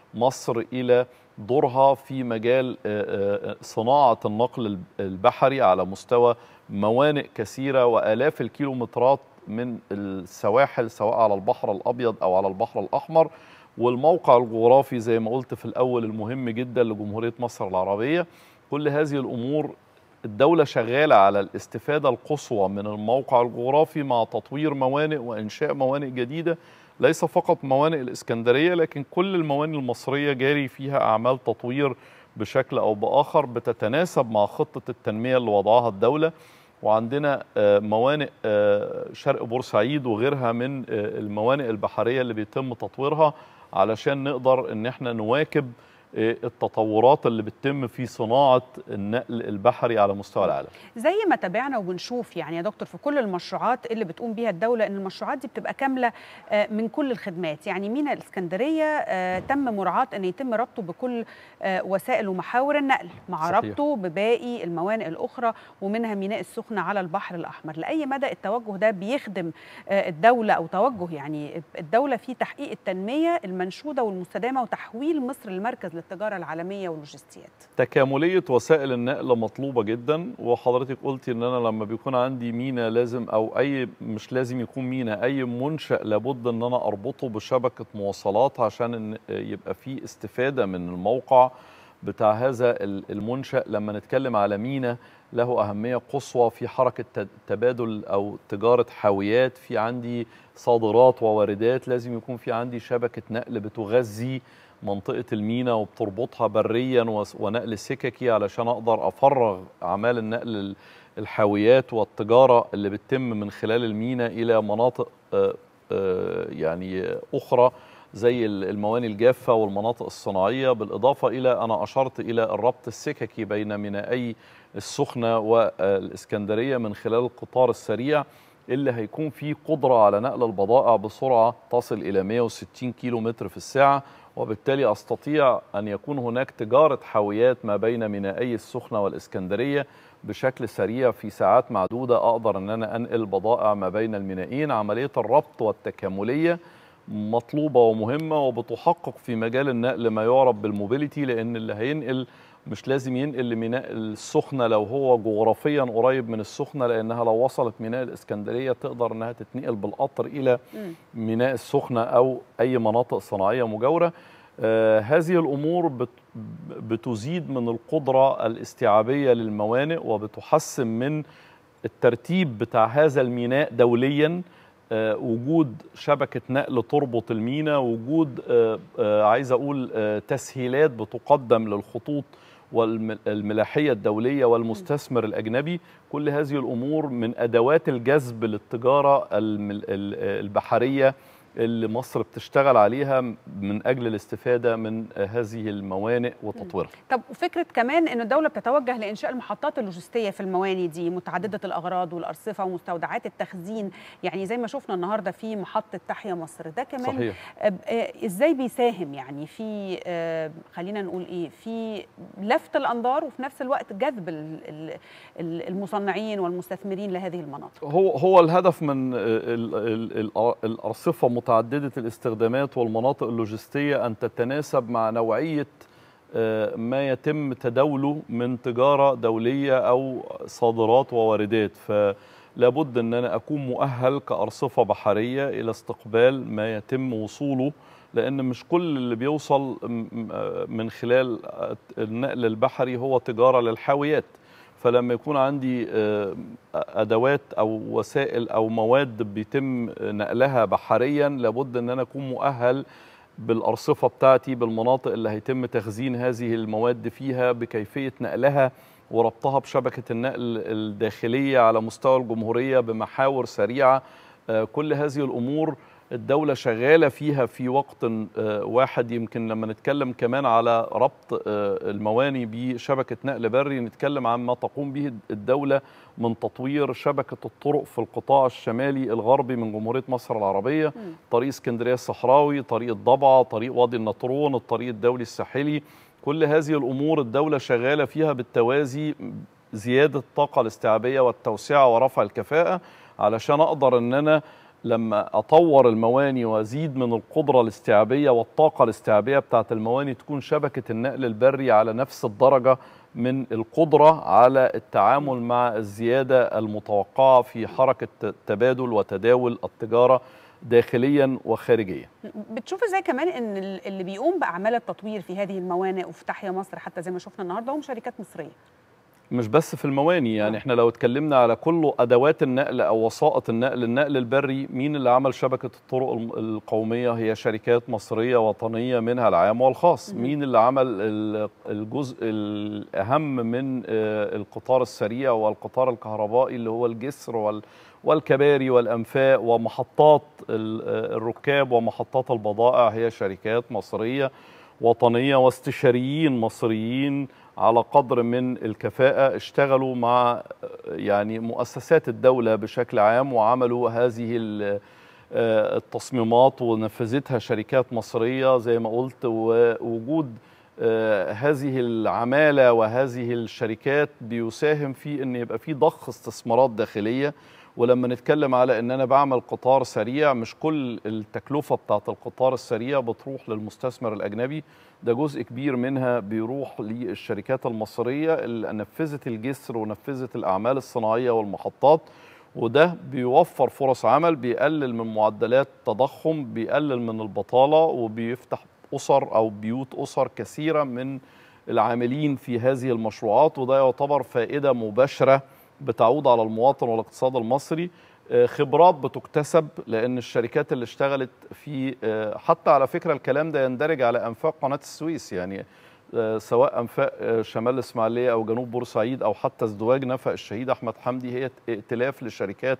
مصر إلى دورها في مجال آه، آه، صناعة النقل البحري على مستوى موانئ كثيرة وآلاف الكيلومترات من السواحل سواء على البحر الأبيض أو على البحر الأحمر والموقع الجغرافي زي ما قلت في الأول المهم جدا لجمهورية مصر العربية كل هذه الأمور الدولة شغالة على الاستفادة القصوى من الموقع الجغرافي مع تطوير موانئ وإنشاء موانئ جديدة ليس فقط موانئ الإسكندرية لكن كل الموانئ المصرية جاري فيها أعمال تطوير بشكل أو بآخر بتتناسب مع خطة التنمية اللي وضعها الدولة وعندنا آه، موانئ آه، شرق بورسعيد وغيرها من آه، الموانئ البحرية اللي بيتم تطويرها علشان نقدر ان احنا نواكب آه، التطورات اللي بتتم في صناعة النقل البحري على مستوى العالم زي ما تابعنا وبنشوف يعني يا دكتور في كل المشروعات اللي بتقوم بيها الدولة ان المشروعات دي بتبقى كاملة آه، من كل الخدمات يعني ميناء الإسكندرية آه، تم مراعاة ان يتم ربطه بكل آه، وسائل ومحاور النقل مع صحيح. ربطه بباقي الموانئ الأخرى ومنها ميناء السخنة على البحر الأحمر لأي مدى التوجه ده بيخدم آه، الدولة أو توجه يعني الدولة في تحقيق التنمية المنشودة والمستدامة وتحويل مصر للمركز للتجارة العالمية واللوجستيات تكاملية وسائل النقل مطلوبة جدا وحضرتك قلتي ان انا لما بيكون عندي مينا لازم او اي مش لازم يكون مينا اي منشأ لابد ان انا اربطه بشبكة مواصلات عشان إن يبقى في استفادة من الموقع بتاع هذا المنشأ لما نتكلم على مينا له أهمية قصوى في حركة تد- تبادل أو تجارة حاويات في عندي صادرات وواردات لازم يكون في عندي شبكة نقل بتغذي منطقة المينا وبتربطها بريا وس- ونقل سككي علشان أقدر أفرغ أعمال النقل ال- الحاويات والتجاره اللي بتتم من خلال المينا الى مناطق آه، آه، يعني اخرى زي المواني الجافه والمناطق الصناعيه بالاضافه الى انا اشرت الى الربط السككي بين مينائي السخنه والاسكندريه من خلال القطار السريع اللي هيكون فيه قدره على نقل البضائع بسرعه تصل الى 160 كيلو متر في الساعه وبالتالي استطيع ان يكون هناك تجاره حاويات ما بين مينائي السخنه والاسكندريه بشكل سريع في ساعات معدوده اقدر ان انا انقل بضائع ما بين المينائين عمليه الربط والتكامليه مطلوبه ومهمه وبتحقق في مجال النقل ما يعرف بالموبيليتي لان اللي هينقل مش لازم ينقل لميناء السخنه لو هو جغرافيا قريب من السخنه لانها لو وصلت ميناء الاسكندريه تقدر انها تتنقل بالقطر الى ميناء السخنه او اي مناطق صناعيه مجاوره آه هذه الامور بت بتزيد من القدره الاستيعابيه للموانئ وبتحسن من الترتيب بتاع هذا الميناء دوليا آه وجود شبكة نقل تربط المينا وجود آه آه عايز أقول تسهيلات بتقدم للخطوط والملاحية الدولية والمستثمر الأجنبي كل هذه الأمور من أدوات الجذب للتجارة البحرية اللي مصر بتشتغل عليها من اجل الاستفاده من هذه الموانئ وتطويرها. طب وفكره كمان ان الدوله بتتوجه لانشاء المحطات اللوجستيه في المواني دي متعدده الاغراض والارصفه ومستودعات التخزين يعني زي ما شفنا النهارده في محطه تحيا مصر ده كمان صحيح. ازاي بيساهم يعني في خلينا نقول ايه في لفت الانظار وفي نفس الوقت جذب المصنعين والمستثمرين لهذه المناطق. هو هو الهدف من الارصفه متعددة الاستخدامات والمناطق اللوجستية أن تتناسب مع نوعية ما يتم تداوله من تجارة دولية أو صادرات وواردات فلابد أن أنا أكون مؤهل كأرصفة بحرية إلى استقبال ما يتم وصوله لأن مش كل اللي بيوصل من خلال النقل البحري هو تجارة للحاويات فلما يكون عندي ادوات او وسائل او مواد بيتم نقلها بحريا لابد ان انا اكون مؤهل بالارصفه بتاعتي بالمناطق اللي هيتم تخزين هذه المواد فيها بكيفيه نقلها وربطها بشبكه النقل الداخليه على مستوى الجمهوريه بمحاور سريعه كل هذه الامور الدولة شغالة فيها في وقت واحد يمكن لما نتكلم كمان على ربط المواني بشبكة نقل بري نتكلم عن ما تقوم به الدولة من تطوير شبكة الطرق في القطاع الشمالي الغربي من جمهورية مصر العربية م. طريق اسكندرية الصحراوي طريق الضبعة طريق وادي النطرون الطريق الدولي الساحلي كل هذه الأمور الدولة شغالة فيها بالتوازي زيادة الطاقة الاستيعابية والتوسعة ورفع الكفاءة علشان أقدر أن أنا لما اطور المواني وازيد من القدره الاستيعابيه والطاقه الاستيعابيه بتاعه المواني تكون شبكه النقل البري على نفس الدرجه من القدره على التعامل مع الزياده المتوقعه في حركه تبادل وتداول التجاره داخليا وخارجيا بتشوف ازاي كمان ان اللي بيقوم باعمال التطوير في هذه الموانئ وفي تحيا مصر حتى زي ما شفنا النهارده هم شركات مصريه مش بس في المواني يعني احنا لو اتكلمنا على كل ادوات النقل او وسائط النقل النقل البري مين اللي عمل شبكه الطرق القوميه هي شركات مصريه وطنيه منها العام والخاص مم. مين اللي عمل الجزء الاهم من القطار السريع والقطار الكهربائي اللي هو الجسر وال والكباري والانفاق ومحطات الركاب ومحطات البضائع هي شركات مصريه وطنيه واستشاريين مصريين على قدر من الكفاءة اشتغلوا مع يعني مؤسسات الدولة بشكل عام وعملوا هذه التصميمات ونفذتها شركات مصرية زي ما قلت ووجود هذه العمالة وهذه الشركات بيساهم في أن يبقى في ضخ استثمارات داخلية ولما نتكلم على ان انا بعمل قطار سريع مش كل التكلفه بتاعت القطار السريع بتروح للمستثمر الاجنبي ده جزء كبير منها بيروح للشركات المصريه اللي نفذت الجسر ونفذت الاعمال الصناعيه والمحطات وده بيوفر فرص عمل بيقلل من معدلات تضخم بيقلل من البطاله وبيفتح اسر او بيوت اسر كثيره من العاملين في هذه المشروعات وده يعتبر فائده مباشره بتعود على المواطن والاقتصاد المصري خبرات بتكتسب لان الشركات اللي اشتغلت في حتى على فكره الكلام ده يندرج على انفاق قناه السويس يعني آه، سواء انفاق آه، شمال الاسماعيليه او جنوب بورسعيد او حتى ازدواج نفق الشهيد احمد حمدي هي ائتلاف لشركات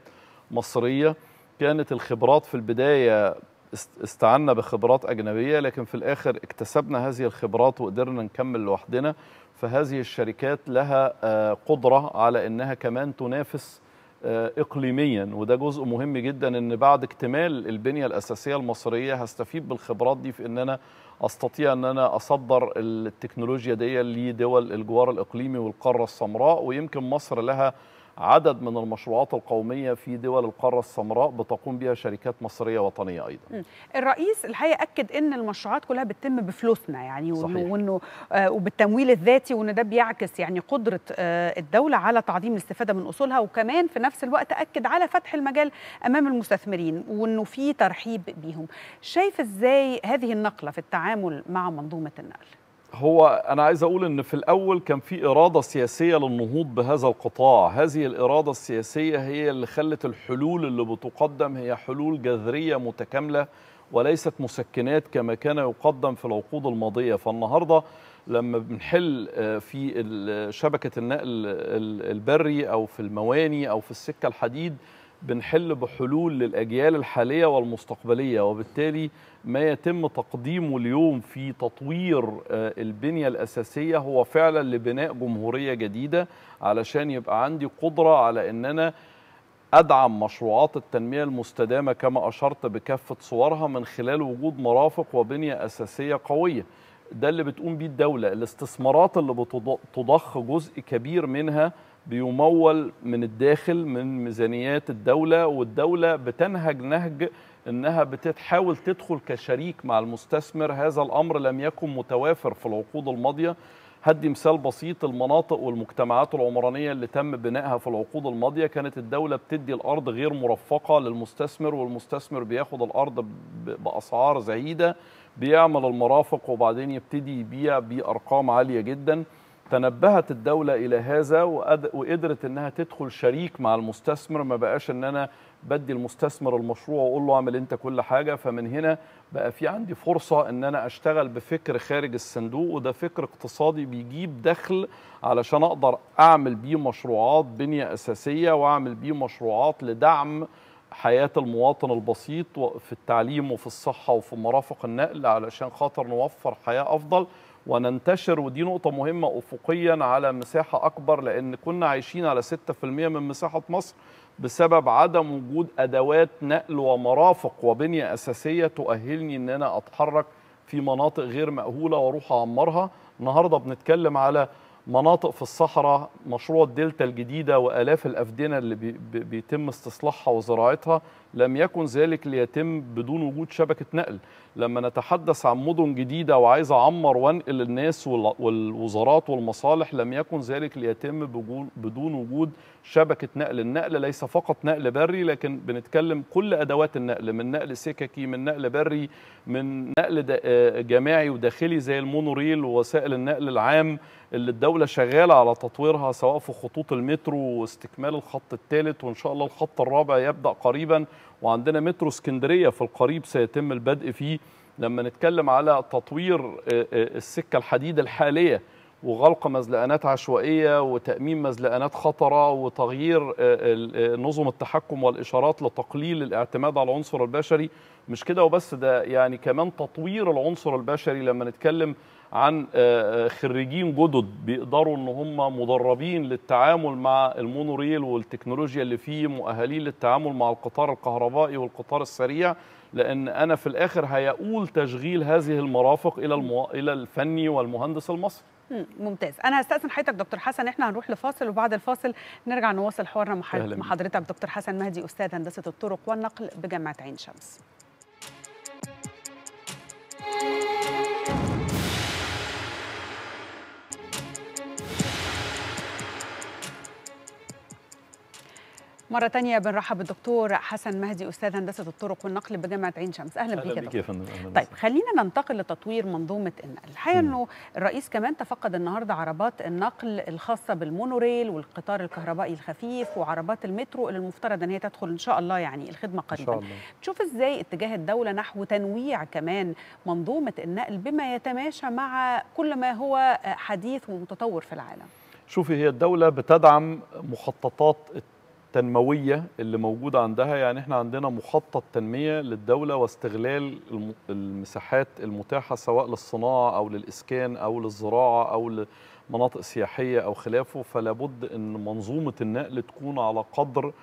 مصريه كانت الخبرات في البدايه است- استعنا بخبرات اجنبيه لكن في الاخر اكتسبنا هذه الخبرات وقدرنا نكمل لوحدنا فهذه الشركات لها آه، قدره على انها كمان تنافس آه، اقليميا وده جزء مهم جدا ان بعد اكتمال البنيه الاساسيه المصريه هستفيد بالخبرات دي في ان انا استطيع ان انا اصدر التكنولوجيا دي لدول الجوار الاقليمي والقاره السمراء ويمكن مصر لها عدد من المشروعات القوميه في دول القاره السمراء بتقوم بها شركات مصريه وطنيه ايضا مم. الرئيس الحقيقه اكد ان المشروعات كلها بتتم بفلوسنا يعني وانه صحيح. وانه آه وبالتمويل الذاتي وان ده بيعكس يعني قدره آه الدوله على تعظيم الاستفاده من اصولها وكمان في نفس الوقت اكد على فتح المجال امام المستثمرين وانه في ترحيب بيهم شايف ازاي هذه النقله في التعامل مع منظومه النقل هو أنا عايز أقول إن في الأول كان في إرادة سياسية للنهوض بهذا القطاع، هذه الإرادة السياسية هي اللي خلت الحلول اللي بتقدم هي حلول جذرية متكاملة وليست مسكنات كما كان يقدم في العقود الماضية، فالنهارده لما بنحل آه، في ال- شبكة النقل ال- البري أو في المواني أو في السكة الحديد بنحل بحلول للأجيال الحالية والمستقبلية وبالتالي ما يتم تقديمه اليوم في تطوير آه، البنية الأساسية هو فعلا لبناء جمهورية جديدة علشان يبقى عندي قدرة على أن أنا أدعم مشروعات التنمية المستدامة كما أشرت بكافة صورها من خلال وجود مرافق وبنية أساسية قوية ده اللي بتقوم بيه الدولة الاستثمارات اللي بتضخ جزء كبير منها بيمول من الداخل من ميزانيات الدولة والدولة بتنهج نهج انها بتحاول تدخل كشريك مع المستثمر هذا الامر لم يكن متوافر في العقود الماضيه هدي مثال بسيط المناطق والمجتمعات العمرانيه اللي تم بنائها في العقود الماضيه كانت الدوله بتدي الارض غير مرفقه للمستثمر والمستثمر بياخد الارض ب- باسعار زهيده بيعمل المرافق وبعدين يبتدي يبيع بارقام عاليه جدا تنبهت الدولة إلى هذا وقد- وقدرت إنها تدخل شريك مع المستثمر ما بقاش إن أنا بدي المستثمر المشروع وأقول له اعمل أنت كل حاجة فمن هنا بقى في عندي فرصة إن أنا أشتغل بفكر خارج الصندوق وده فكر اقتصادي بيجيب دخل علشان أقدر أعمل بيه مشروعات بنية أساسية وأعمل بيه مشروعات لدعم حياة المواطن البسيط و- في التعليم وفي الصحة وفي مرافق النقل علشان خاطر نوفر حياة أفضل وننتشر ودي نقطة مهمة أفقيا على مساحة أكبر لأن كنا عايشين على 6% من مساحة مصر بسبب عدم وجود أدوات نقل ومرافق وبنية أساسية تؤهلني أن أنا أتحرك في مناطق غير مأهولة وأروح أعمرها النهاردة بنتكلم على مناطق في الصحراء مشروع الدلتا الجديدة وآلاف الأفدنة اللي بي بي- بيتم استصلاحها وزراعتها لم يكن ذلك ليتم بدون وجود شبكة نقل لما نتحدث عن مدن جديدة وعايز أعمر وأنقل الناس وال- والوزارات والمصالح لم يكن ذلك ليتم بجو- بدون وجود شبكة نقل النقل ليس فقط نقل بري لكن بنتكلم كل أدوات النقل من نقل سككي من نقل بري من نقل دا- آه، جماعي وداخلي زي المونوريل ووسائل النقل العام اللي الدولة شغالة على تطويرها سواء في خطوط المترو واستكمال الخط الثالث وإن شاء الله الخط الرابع يبدأ قريبا وعندنا مترو اسكندرية في القريب سيتم البدء فيه لما نتكلم على تطوير آه، آه، السكة الحديد الحالية وغلق مزلقانات عشوائية وتأمين مزلقانات خطرة وتغيير آه، ال- آه، نظم التحكم والإشارات لتقليل الاعتماد على العنصر البشري مش كده وبس ده يعني كمان تطوير العنصر البشري لما نتكلم عن آه، آه، خريجين جدد بيقدروا ان هم مدربين للتعامل مع المونوريل والتكنولوجيا اللي فيه مؤهلين للتعامل مع القطار الكهربائي والقطار السريع لان انا في الاخر هيقول تشغيل هذه المرافق الى المو... الى الفني والمهندس المصري مم، ممتاز انا هستاذن حضرتك دكتور حسن احنا هنروح لفاصل وبعد الفاصل نرجع نواصل حوارنا مع حضرتك- أهلاً مع بيك. حضرتك دكتور حسن مهدي استاذ هندسه الطرق والنقل بجامعه عين شمس مرة تانية بنرحب بالدكتور حسن مهدي أستاذ هندسة الطرق والنقل بجامعة عين شمس أهلا, أهلا بك يا بيك دكتور يا فندم أهلا طيب خلينا ننتقل لتطوير منظومة النقل الحقيقة مم. أنه الرئيس كمان تفقد النهاردة عربات النقل الخاصة بالمونوريل والقطار الكهربائي الخفيف وعربات المترو اللي المفترض أن هي تدخل إن شاء الله يعني الخدمة إن شاء قريبا الله تشوف إزاي اتجاه الدولة نحو تنويع كمان منظومة النقل بما يتماشى مع كل ما هو حديث ومتطور في العالم شوفي هي الدولة بتدعم مخططات التنموية اللي موجودة عندها يعني احنا عندنا مخطط تنمية للدولة واستغلال الم- المساحات المتاحة سواء للصناعة أو للإسكان أو للزراعة أو لمناطق سياحية أو خلافه فلا بد أن منظومة النقل تكون على قدر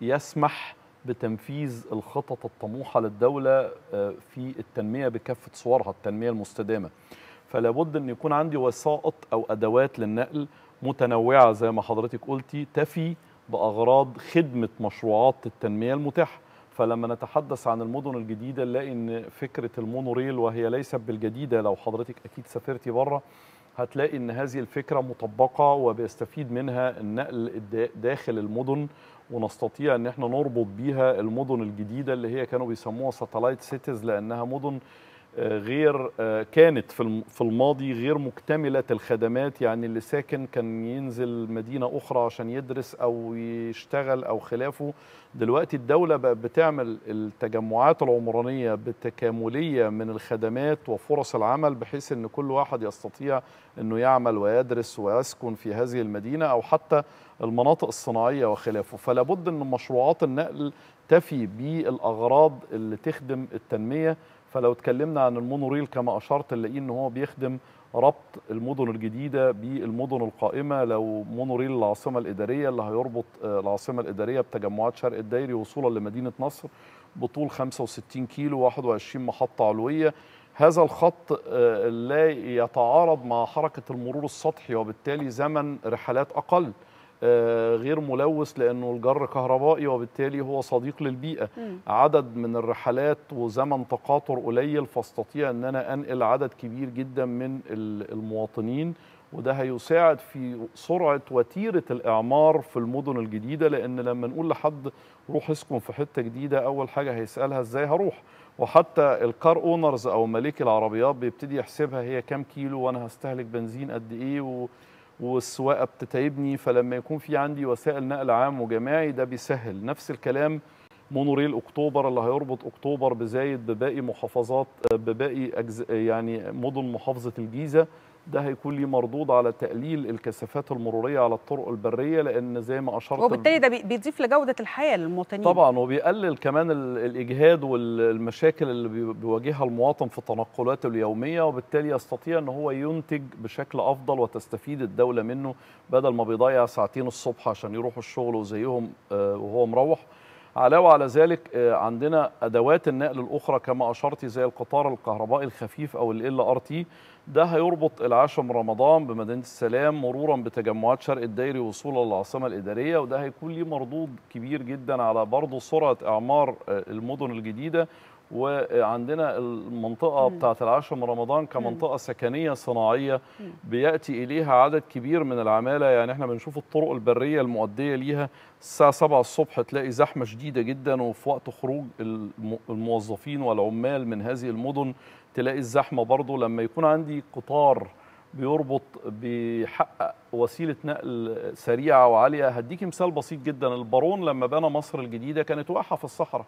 يسمح بتنفيذ الخطط الطموحة للدولة آه، في التنمية بكافة صورها التنمية المستدامة فلا بد أن يكون عندي وسائط أو أدوات للنقل متنوعة زي ما حضرتك قلتي تفي بأغراض خدمة مشروعات التنمية المتاحة فلما نتحدث عن المدن الجديدة نلاقي أن فكرة المونوريل وهي ليست بالجديدة لو حضرتك أكيد سافرتي بره هتلاقي أن هذه الفكرة مطبقة وبيستفيد منها النقل الدا- داخل المدن ونستطيع أن احنا نربط بيها المدن الجديدة اللي هي كانوا بيسموها ساتلايت سيتيز لأنها مدن آه، غير آه، كانت في الم- في الماضي غير مكتملة الخدمات يعني اللي ساكن كان ينزل مدينة أخرى عشان يدرس أو يشتغل أو خلافه دلوقتي الدولة بقت بتعمل التجمعات العمرانية بتكاملية من الخدمات وفرص العمل بحيث أن كل واحد يستطيع أنه يعمل ويدرس ويسكن في هذه المدينة أو حتى المناطق الصناعية وخلافه فلا بد أن مشروعات النقل تفي بالأغراض اللي تخدم التنمية فلو اتكلمنا عن المونوريل كما اشرت نلاقيه ان هو بيخدم ربط المدن الجديده بالمدن القائمه لو مونوريل العاصمه الاداريه اللي هيربط آه، العاصمه الاداريه بتجمعات شرق الدايري وصولا لمدينه نصر بطول 65 كيلو 21 محطه علويه هذا الخط آه، لا يتعارض مع حركه المرور السطحي وبالتالي زمن رحلات اقل آه، غير ملوث لانه الجر كهربائي وبالتالي هو صديق للبيئه مم. عدد من الرحلات وزمن تقاطر قليل فاستطيع ان انا انقل عدد كبير جدا من ال- المواطنين وده هيساعد في سرعه وتيره الاعمار في المدن الجديده لان لما نقول لحد روح اسكن في حته جديده اول حاجه هيسالها ازاي هروح وحتى الكار اونرز او مالكي العربيات بيبتدي يحسبها هي كام كيلو وانا هستهلك بنزين قد ايه و والسواقه بتتعبني فلما يكون في عندي وسائل نقل عام وجماعي ده بيسهل نفس الكلام مونوريل اكتوبر اللي هيربط اكتوبر بزايد بباقي محافظات بباقي أجز... يعني مدن محافظه الجيزه ده هيكون ليه مردود على تقليل الكثافات المروريه على الطرق البريه لان زي ما اشرت وبالتالي ده بي- بيضيف لجودة الحياة للمواطنين طبعا وبيقلل كمان ال- الاجهاد والمشاكل اللي بي- بيواجهها المواطن في تنقلاته اليوميه وبالتالي يستطيع ان هو ينتج بشكل افضل وتستفيد الدوله منه بدل ما بيضيع ساعتين الصبح عشان يروح الشغل وزيهم آه، وهو مروح علاوه على ذلك آه، عندنا ادوات النقل الاخرى كما اشرت زي القطار الكهربائي الخفيف او ال ار تي ده هيربط العاشر من رمضان بمدينه السلام مرورا بتجمعات شرق الدايري وصولا للعاصمه الاداريه وده هيكون ليه مردود كبير جدا على برضه سرعه اعمار آه، المدن الجديده وعندنا المنطقه مم. بتاعه العاشر من رمضان كمنطقه سكنيه صناعيه بياتي اليها عدد كبير من العماله يعني احنا بنشوف الطرق البريه المؤديه ليها الساعه 7 الصبح تلاقي زحمه شديده جدا وفي وقت خروج الم- الموظفين والعمال من هذه المدن تلاقي الزحمه برضو لما يكون عندي قطار بيربط بيحقق وسيله نقل سريعه وعاليه هديكي مثال بسيط جدا البارون لما بنى مصر الجديده كانت واقعه في الصحراء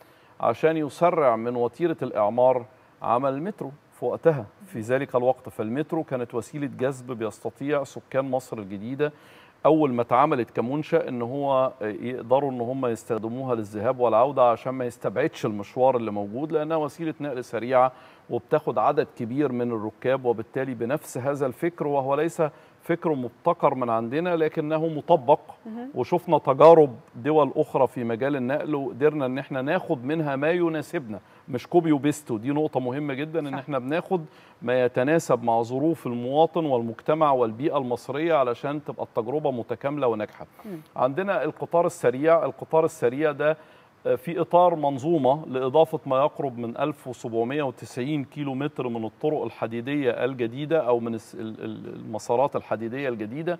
عشان يسرع من وتيره الاعمار عمل مترو في وقتها في ذلك الوقت فالمترو كانت وسيله جذب بيستطيع سكان مصر الجديده اول ما اتعملت كمنشا ان هو يقدروا ان هم يستخدموها للذهاب والعوده عشان ما يستبعدش المشوار اللي موجود لانها وسيله نقل سريعه وبتاخد عدد كبير من الركاب وبالتالي بنفس هذا الفكر وهو ليس فكر مبتكر من عندنا لكنه مطبق وشفنا تجارب دول اخرى في مجال النقل وقدرنا ان احنا ناخد منها ما يناسبنا مش كوبي وبيست ودي نقطه مهمه جدا ان صح. احنا بناخد ما يتناسب مع ظروف المواطن والمجتمع والبيئه المصريه علشان تبقى التجربه متكامله وناجحه مم. عندنا القطار السريع القطار السريع ده في اطار منظومه لاضافه ما يقرب من 1790 كيلو متر من الطرق الحديديه الجديده او من المسارات الحديديه الجديده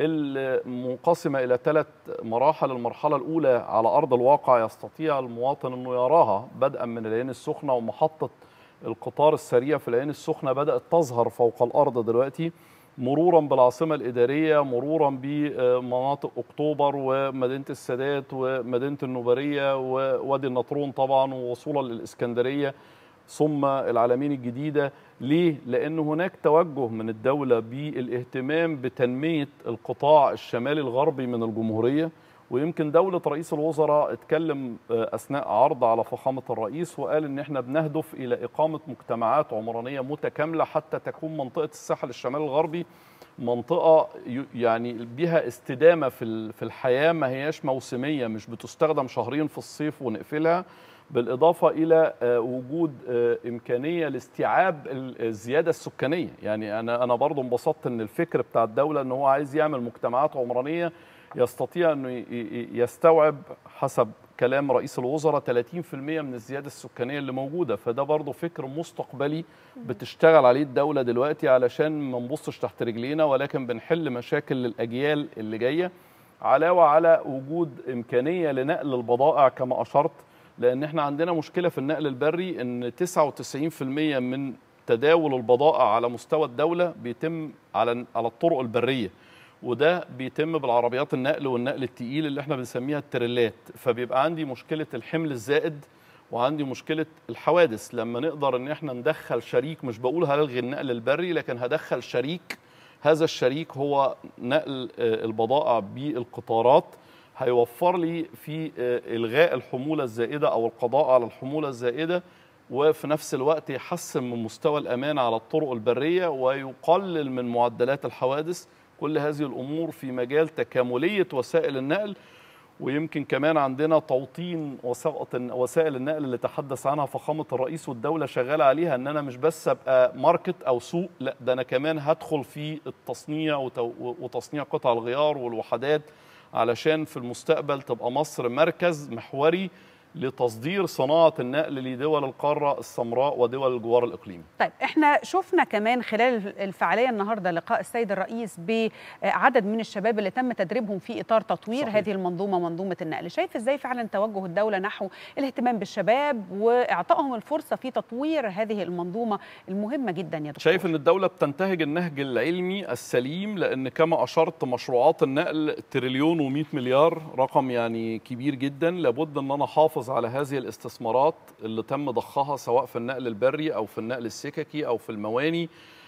المنقسمه الى ثلاث مراحل المرحله الاولى على ارض الواقع يستطيع المواطن انه يراها بدءا من العين السخنه ومحطه القطار السريع في العين السخنه بدات تظهر فوق الارض دلوقتي مرورا بالعاصمه الاداريه مرورا بمناطق اكتوبر ومدينه السادات ومدينه النوبريه ووادي النطرون طبعا ووصولا للاسكندريه ثم العلمين الجديده ليه؟ لان هناك توجه من الدوله بالاهتمام بتنميه القطاع الشمالي الغربي من الجمهوريه ويمكن دولة رئيس الوزراء اتكلم أثناء عرض على فخامة الرئيس وقال إن إحنا بنهدف إلى إقامة مجتمعات عمرانية متكاملة حتى تكون منطقة الساحل الشمالي الغربي منطقة يعني بها استدامة في في الحياة ما هياش موسمية مش بتستخدم شهرين في الصيف ونقفلها بالإضافة إلى وجود إمكانية لاستيعاب الزيادة السكانية يعني أنا أنا برضو انبسطت إن الفكر بتاع الدولة إن هو عايز يعمل مجتمعات عمرانية يستطيع انه يستوعب حسب كلام رئيس الوزراء 30% من الزياده السكانيه اللي موجوده فده برضه فكر مستقبلي بتشتغل عليه الدوله دلوقتي علشان ما نبصش تحت رجلينا ولكن بنحل مشاكل للاجيال اللي جايه علاوه على وجود امكانيه لنقل البضائع كما اشرت لان احنا عندنا مشكله في النقل البري ان 99% من تداول البضائع على مستوى الدوله بيتم على على الطرق البريه وده بيتم بالعربيات النقل والنقل التقيل اللي احنا بنسميها التريلات فبيبقى عندي مشكله الحمل الزائد وعندي مشكله الحوادث لما نقدر ان احنا ندخل شريك مش بقول هلغي النقل البري لكن هدخل شريك هذا الشريك هو نقل البضائع بالقطارات هيوفر لي في الغاء الحموله الزائده او القضاء على الحموله الزائده وفي نفس الوقت يحسن من مستوى الامان على الطرق البريه ويقلل من معدلات الحوادث كل هذه الامور في مجال تكامليه وسائل النقل ويمكن كمان عندنا توطين وسائل النقل اللي تحدث عنها فخامه الرئيس والدوله شغاله عليها ان انا مش بس ابقى ماركت او سوق لا ده انا كمان هدخل في التصنيع وتصنيع قطع الغيار والوحدات علشان في المستقبل تبقى مصر مركز محوري لتصدير صناعة النقل لدول القارة السمراء ودول الجوار الإقليمي طيب احنا شفنا كمان خلال الفعالية النهاردة لقاء السيد الرئيس بعدد من الشباب اللي تم تدريبهم في إطار تطوير صحيح. هذه المنظومة منظومة النقل شايف ازاي فعلا توجه الدولة نحو الاهتمام بالشباب وإعطائهم الفرصة في تطوير هذه المنظومة المهمة جدا يا دكتور شايف ان الدولة بتنتهج النهج العلمي السليم لأن كما أشرت مشروعات النقل تريليون و100 مليار رقم يعني كبير جدا لابد ان انا حافظ نحافظ على هذه الاستثمارات اللي تم ضخها سواء في النقل البري او في النقل السككي او في المواني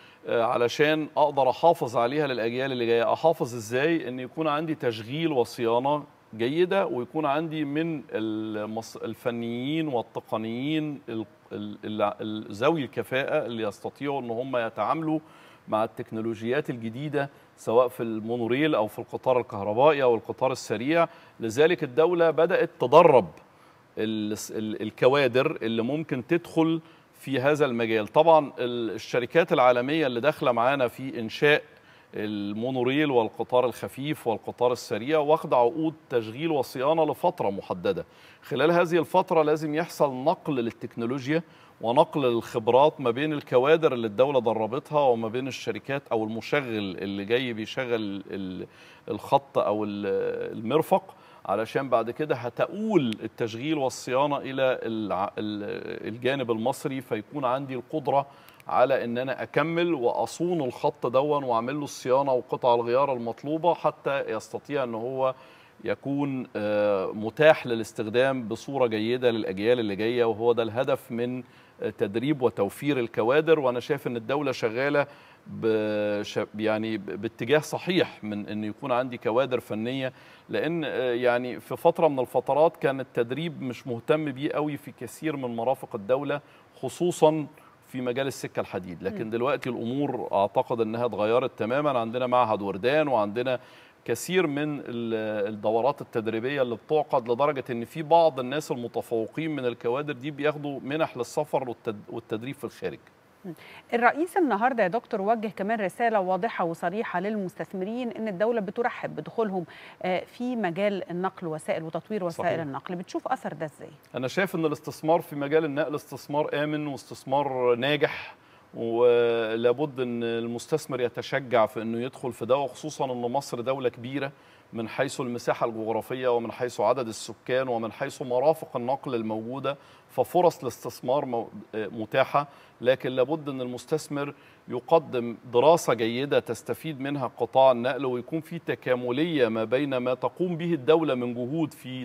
علشان اقدر احافظ عليها للاجيال اللي جايه احافظ ذازاي ان يكون عندي تشغيل وصيانه جيده ويكون عندي من الفنيين والتقنيين ذوي الكفاءه اللي يستطيعوا ان هم يتعاملوا مع التكنولوجيات الجديده سواء في المونوريل او في القطار الكهربائي او القطار السريع لذلك الدوله بدات تدرب الكوادر اللي ممكن تدخل في هذا المجال طبعا الشركات العالمية اللي داخلة معانا في إنشاء المونوريل والقطار الخفيف والقطار السريع واخد عقود تشغيل وصيانة لفترة محددة خلال هذه الفترة لازم يحصل نقل للتكنولوجيا ونقل الخبرات ما بين الكوادر اللي الدولة دربتها وما بين الشركات أو المشغل اللي جاي بيشغل الخط أو المرفق علشان بعد كده هتقول التشغيل والصيانه الى الجانب المصري فيكون عندي القدره على ان انا اكمل واصون الخط دون واعمل له الصيانه وقطع الغيار المطلوبه حتى يستطيع ان هو يكون متاح للاستخدام بصوره جيده للاجيال اللي جايه وهو ده الهدف من تدريب وتوفير الكوادر وانا شايف ان الدوله شغاله يعني باتجاه صحيح من ان يكون عندي كوادر فنيه لان يعني في فتره من الفترات كان التدريب مش مهتم بيه قوي في كثير من مرافق الدوله خصوصا في مجال السكه الحديد لكن دلوقتي الامور اعتقد انها اتغيرت تماما عندنا معهد وردان وعندنا كثير من الدورات التدريبيه اللي بتعقد لدرجه ان في بعض الناس المتفوقين من الكوادر دي بياخدوا منح للسفر والتدريب في الخارج الرئيس النهارده يا دكتور وجه كمان رساله واضحه وصريحه للمستثمرين ان الدوله بترحب بدخولهم في مجال النقل وسائل وتطوير وسائل صحيح. النقل بتشوف اثر ده ازاي انا شايف ان الاستثمار في مجال النقل استثمار امن واستثمار ناجح ولابد ان المستثمر يتشجع في انه يدخل في ده وخصوصا ان مصر دوله كبيره من حيث المساحه الجغرافيه ومن حيث عدد السكان ومن حيث مرافق النقل الموجوده ففرص الاستثمار متاحه لكن لابد ان المستثمر يقدم دراسه جيده تستفيد منها قطاع النقل ويكون في تكامليه ما بين ما تقوم به الدوله من جهود في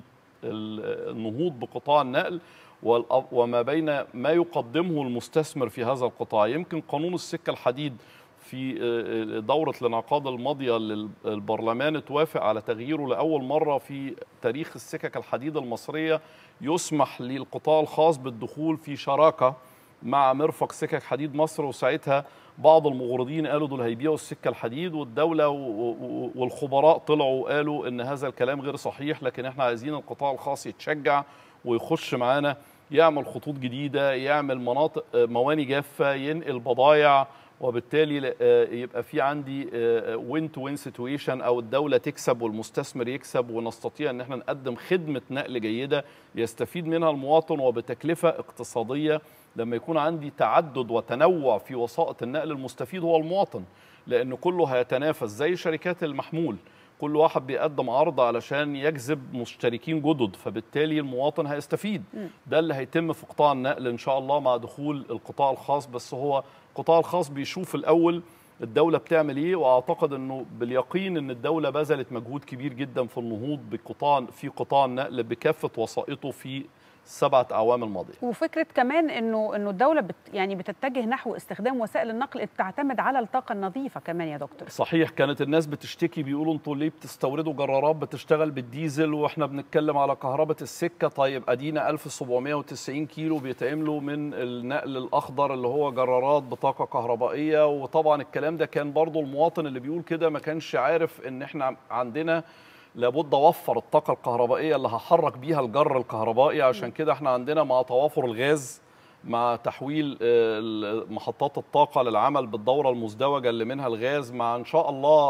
النهوض بقطاع النقل وما بين ما يقدمه المستثمر في هذا القطاع يمكن قانون السكه الحديد في دورة الانعقاد الماضية للبرلمان توافق على تغييره لأول مرة في تاريخ السكك الحديد المصرية يسمح للقطاع الخاص بالدخول في شراكة مع مرفق سكك حديد مصر وساعتها بعض المغرضين قالوا دول هيبيعوا السكة الحديد والدولة والخبراء طلعوا قالوا ان هذا الكلام غير صحيح لكن احنا عايزين القطاع الخاص يتشجع ويخش معانا يعمل خطوط جديدة يعمل مناطق مواني جافة ينقل بضايع وبالتالي يبقى في عندي وين تو وين سيتويشن او الدوله تكسب والمستثمر يكسب ونستطيع ان احنا نقدم خدمه نقل جيده يستفيد منها المواطن وبتكلفه اقتصاديه لما يكون عندي تعدد وتنوع في وسائط النقل المستفيد هو المواطن لان كله هيتنافس زي شركات المحمول كل واحد بيقدم عرض علشان يجذب مشتركين جدد فبالتالي المواطن هيستفيد ده اللي هيتم في قطاع النقل ان شاء الله مع دخول القطاع الخاص بس هو القطاع الخاص بيشوف الاول الدولة بتعمل ايه واعتقد انه باليقين ان الدولة بذلت مجهود كبير جدا في النهوض بقطاع في قطاع النقل بكافة وسائطه في السبعة أعوام الماضية وفكرة كمان أنه أنه الدولة بت يعني بتتجه نحو استخدام وسائل النقل اللي بتعتمد على الطاقة النظيفة كمان يا دكتور صحيح كانت الناس بتشتكي بيقولوا أنتوا ليه بتستوردوا جرارات بتشتغل بالديزل وإحنا بنتكلم على كهرباء السكة طيب أدينا 1790 كيلو بيتعملوا من النقل الأخضر اللي هو جرارات بطاقة كهربائية وطبعا الكلام ده كان برضو المواطن اللي بيقول كده ما كانش عارف إن إحنا عندنا لابد اوفر الطاقه الكهربائيه اللي هحرك بيها الجر الكهربائي عشان كده احنا عندنا مع توافر الغاز مع تحويل محطات الطاقه للعمل بالدوره المزدوجه اللي منها الغاز مع ان شاء الله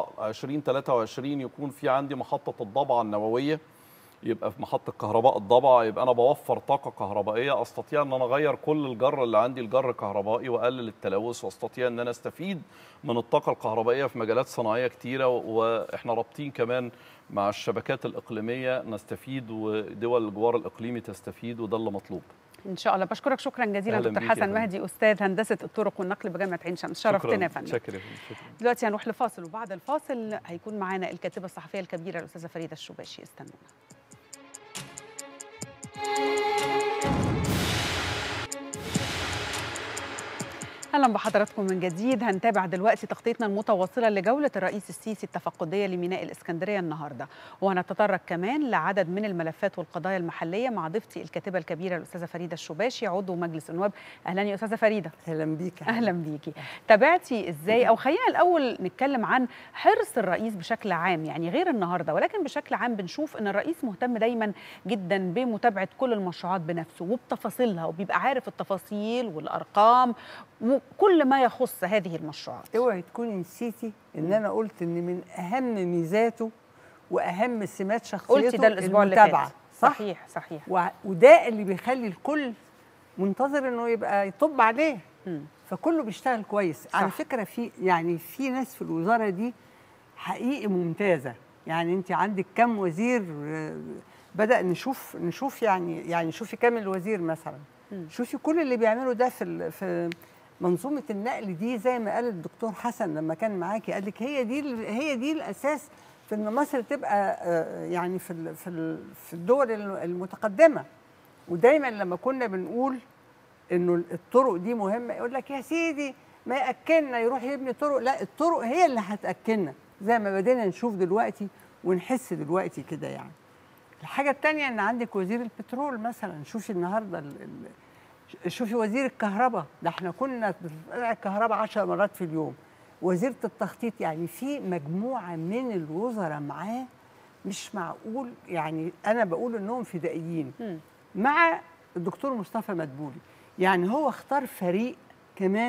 2023 يكون في عندي محطه الضبعه النوويه يبقى في محطه كهرباء الضبعه يبقى انا بوفر طاقه كهربائيه استطيع ان انا اغير كل الجر اللي عندي الجر كهربائي واقلل التلوث واستطيع ان انا استفيد من الطاقه الكهربائيه في مجالات صناعيه كتيره واحنا رابطين كمان مع الشبكات الاقليميه نستفيد ودول الجوار الاقليمي تستفيد وده اللي مطلوب ان شاء الله بشكرك شكرا جزيلا دكتور حسن مهدي استاذ هندسه الطرق والنقل بجامعه عين شمس شرفتنا يا فندم شكرا دلوقتي هنروح لفاصل وبعد الفاصل هيكون معانا الكاتبه الصحفيه الكبيره الاستاذه فريده الشباشي استنونا اهلا بحضراتكم من جديد هنتابع دلوقتي تغطيتنا المتواصله لجوله الرئيس السيسي التفقديه لميناء الاسكندريه النهارده وهنتطرق كمان لعدد من الملفات والقضايا المحليه مع ضيفتي الكاتبه الكبيره الاستاذه فريده الشباشي عضو مجلس النواب اهلا يا استاذه فريده اهلا بيك اهلا بيكي تابعتي ازاي او خلينا الاول نتكلم عن حرص الرئيس بشكل عام يعني غير النهارده ولكن بشكل عام بنشوف ان الرئيس مهتم دايما جدا بمتابعه كل المشروعات بنفسه وبتفاصيلها وبيبقى عارف التفاصيل والارقام وكل ما يخص هذه المشروعات اوعي تكوني نسيتي ان انا قلت ان من اهم ميزاته واهم سمات شخصيته قلتي ده الاسبوع اللي فات صح؟ صحيح صحيح و... وده اللي بيخلي الكل منتظر انه يبقى يطب عليه م. فكله بيشتغل كويس صح. على فكره في يعني في ناس في الوزاره دي حقيقي ممتازه يعني انت عندك كم وزير بدا نشوف نشوف يعني يعني شوفي كام الوزير مثلا م. شوفي كل اللي بيعمله ده في في منظومه النقل دي زي ما قال الدكتور حسن لما كان معاكي قال لك هي دي هي دي الاساس في ان مصر تبقى يعني في في في الدول المتقدمه ودايما لما كنا بنقول انه الطرق دي مهمه يقول لك يا سيدي ما ياكلنا يروح يبني طرق لا الطرق هي اللي هتاكلنا زي ما بدينا نشوف دلوقتي ونحس دلوقتي كده يعني الحاجه الثانيه ان عندك وزير البترول مثلا شوفي النهارده شوفي وزير الكهرباء ده احنا كنا بنطلع الكهرباء 10 مرات في اليوم وزيره التخطيط يعني في مجموعه من الوزراء معاه مش معقول يعني انا بقول انهم فدائيين مع الدكتور مصطفى مدبولي يعني هو اختار فريق كمان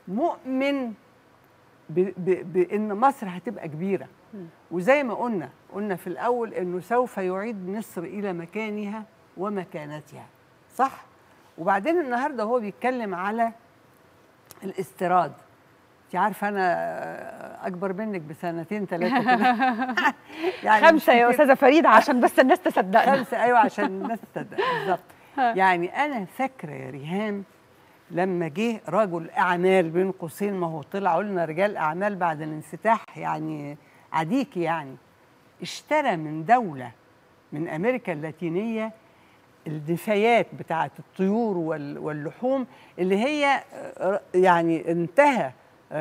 مؤمن ب ب بان مصر هتبقى كبيره وزي ما قلنا قلنا في الاول انه سوف يعيد مصر الى مكانها ومكانتها صح وبعدين النهارده هو بيتكلم على الاستيراد انت عارفه انا اكبر منك بسنتين ثلاثه كده يعني خمسه يا استاذه فريده عشان بس الناس تصدقنا خمسه ايوه عشان الناس تصدق بالظبط يعني انا فاكره يا ريهام لما جه رجل اعمال بين قوسين ما هو طلعوا لنا رجال اعمال بعد الانفتاح يعني عديك يعني اشترى من دوله من امريكا اللاتينيه النفايات بتاعه الطيور واللحوم اللي هي يعني انتهى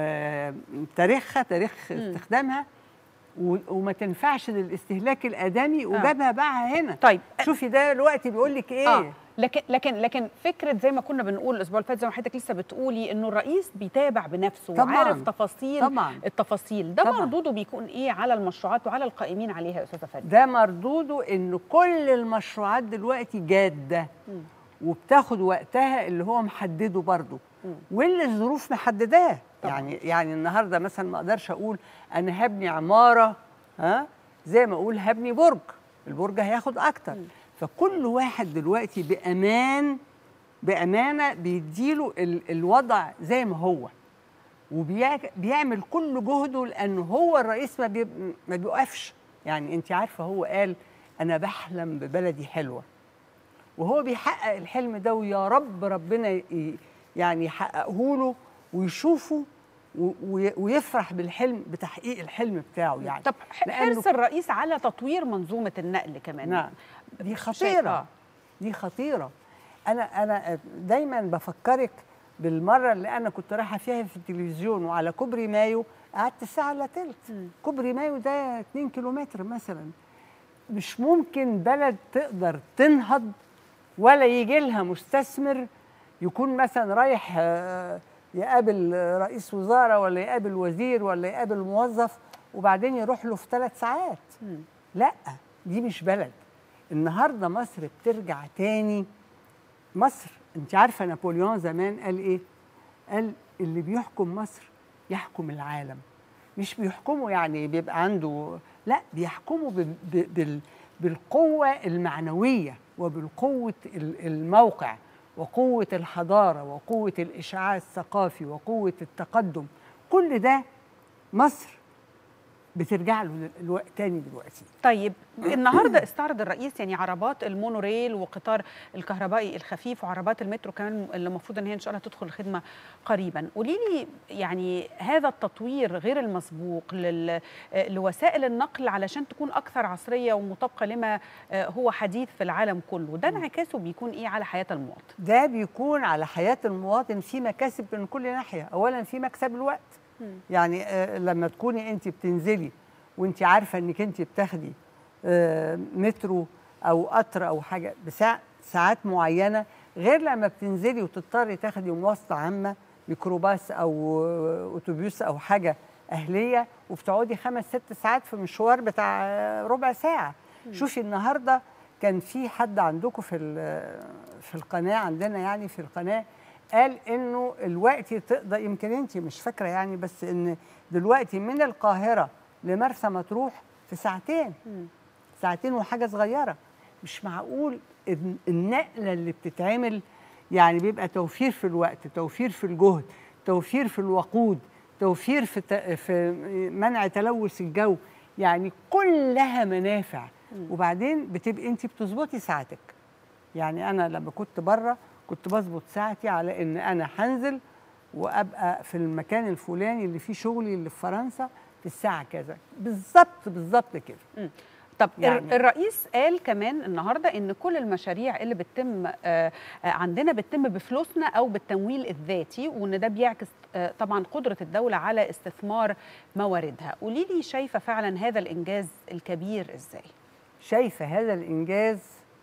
تاريخها تاريخ استخدامها وما تنفعش للاستهلاك الادمي وجابها باعها هنا طيب شوفي ده دلوقتي بيقول لك ايه آه. لكن لكن لكن فكره زي ما كنا بنقول الاسبوع اللي فات زي ما حضرتك لسه بتقولي انه الرئيس بيتابع بنفسه طبعاً. وعارف تفاصيل طبعاً. التفاصيل ده طبعاً. مردوده بيكون ايه على المشروعات وعلى القائمين عليها يا استاذه فريده ده مردوده ان كل المشروعات دلوقتي جاده وبتاخد وقتها اللي هو محدده برضه واللي الظروف محدداه يعني يعني النهارده مثلا ما اقدرش اقول انا هبني عماره ها زي ما اقول هبني برج البرج هياخد اكتر م. فكل واحد دلوقتي بامان بامانه بيديله ال الوضع زي ما هو وبيعمل كل جهده لانه هو الرئيس ما, بي ما بيوقفش يعني انت عارفه هو قال انا بحلم ببلدي حلوه وهو بيحقق الحلم ده ويا رب ربنا يعني يحققه له ويشوفه ويفرح بالحلم بتحقيق الحلم بتاعه يعني طب حرص الرئيس على تطوير منظومه النقل كمان نعم دي خطيره دي خطيره انا انا دايما بفكرك بالمره اللي انا كنت رايحه فيها في التلفزيون وعلى كوبري مايو قعدت ساعه الا تلت كوبري مايو ده 2 كيلومتر مثلا مش ممكن بلد تقدر تنهض ولا يجي لها مستثمر يكون مثلا رايح يقابل رئيس وزاره ولا يقابل وزير ولا يقابل موظف وبعدين يروح له في ثلاث ساعات لا دي مش بلد النهارده مصر بترجع تاني مصر انت عارفه نابليون زمان قال ايه قال اللي بيحكم مصر يحكم العالم مش بيحكمه يعني بيبقى عنده لا بيحكمه بال بالقوه المعنويه وبالقوه الموقع وقوة الحضارة وقوة الإشعاع الثقافي وقوة التقدم كل ده مصر بترجع له الوقت تاني دلوقتي طيب النهارده استعرض الرئيس يعني عربات المونوريل وقطار الكهربائي الخفيف وعربات المترو كمان اللي المفروض ان هي ان شاء الله تدخل الخدمه قريبا قولي لي يعني هذا التطوير غير المسبوق لل... لوسائل النقل علشان تكون اكثر عصريه ومطابقه لما هو حديث في العالم كله ده انعكاسه بيكون ايه على حياه المواطن ده بيكون على حياه المواطن في مكاسب من كل ناحيه اولا في مكسب الوقت يعني آه لما تكوني انت بتنزلي وانت عارفه انك انت بتاخدي آه مترو او قطر او حاجه بساعة ساعات معينه غير لما بتنزلي وتضطري تاخدي مواصله عامه ميكروباص او اتوبيس او حاجه اهليه وبتقعدي خمس ست ساعات في مشوار بتاع ربع ساعه م. شوفي النهارده كان في حد عندكم في في القناه عندنا يعني في القناه قال انه الوقت تقدر يمكن انت مش فاكره يعني بس ان دلوقتي من القاهره لمرسى مطروح في ساعتين م. ساعتين وحاجه صغيره مش معقول النقله اللي بتتعمل يعني بيبقى توفير في الوقت توفير في الجهد توفير في الوقود توفير في في منع تلوث الجو يعني كلها منافع م. وبعدين بتبقي انت بتظبطي ساعتك يعني انا لما كنت بره كنت بظبط ساعتي على ان انا هنزل وابقى في المكان الفلاني اللي فيه شغلي اللي في فرنسا في الساعه كذا بالظبط بالظبط كده م. طب يعني الرئيس قال كمان النهارده ان كل المشاريع اللي بتتم عندنا بتتم بفلوسنا او بالتمويل الذاتي وان ده بيعكس طبعا قدره الدوله على استثمار مواردها قولي لي شايفه فعلا هذا الانجاز الكبير ازاي شايفه هذا الانجاز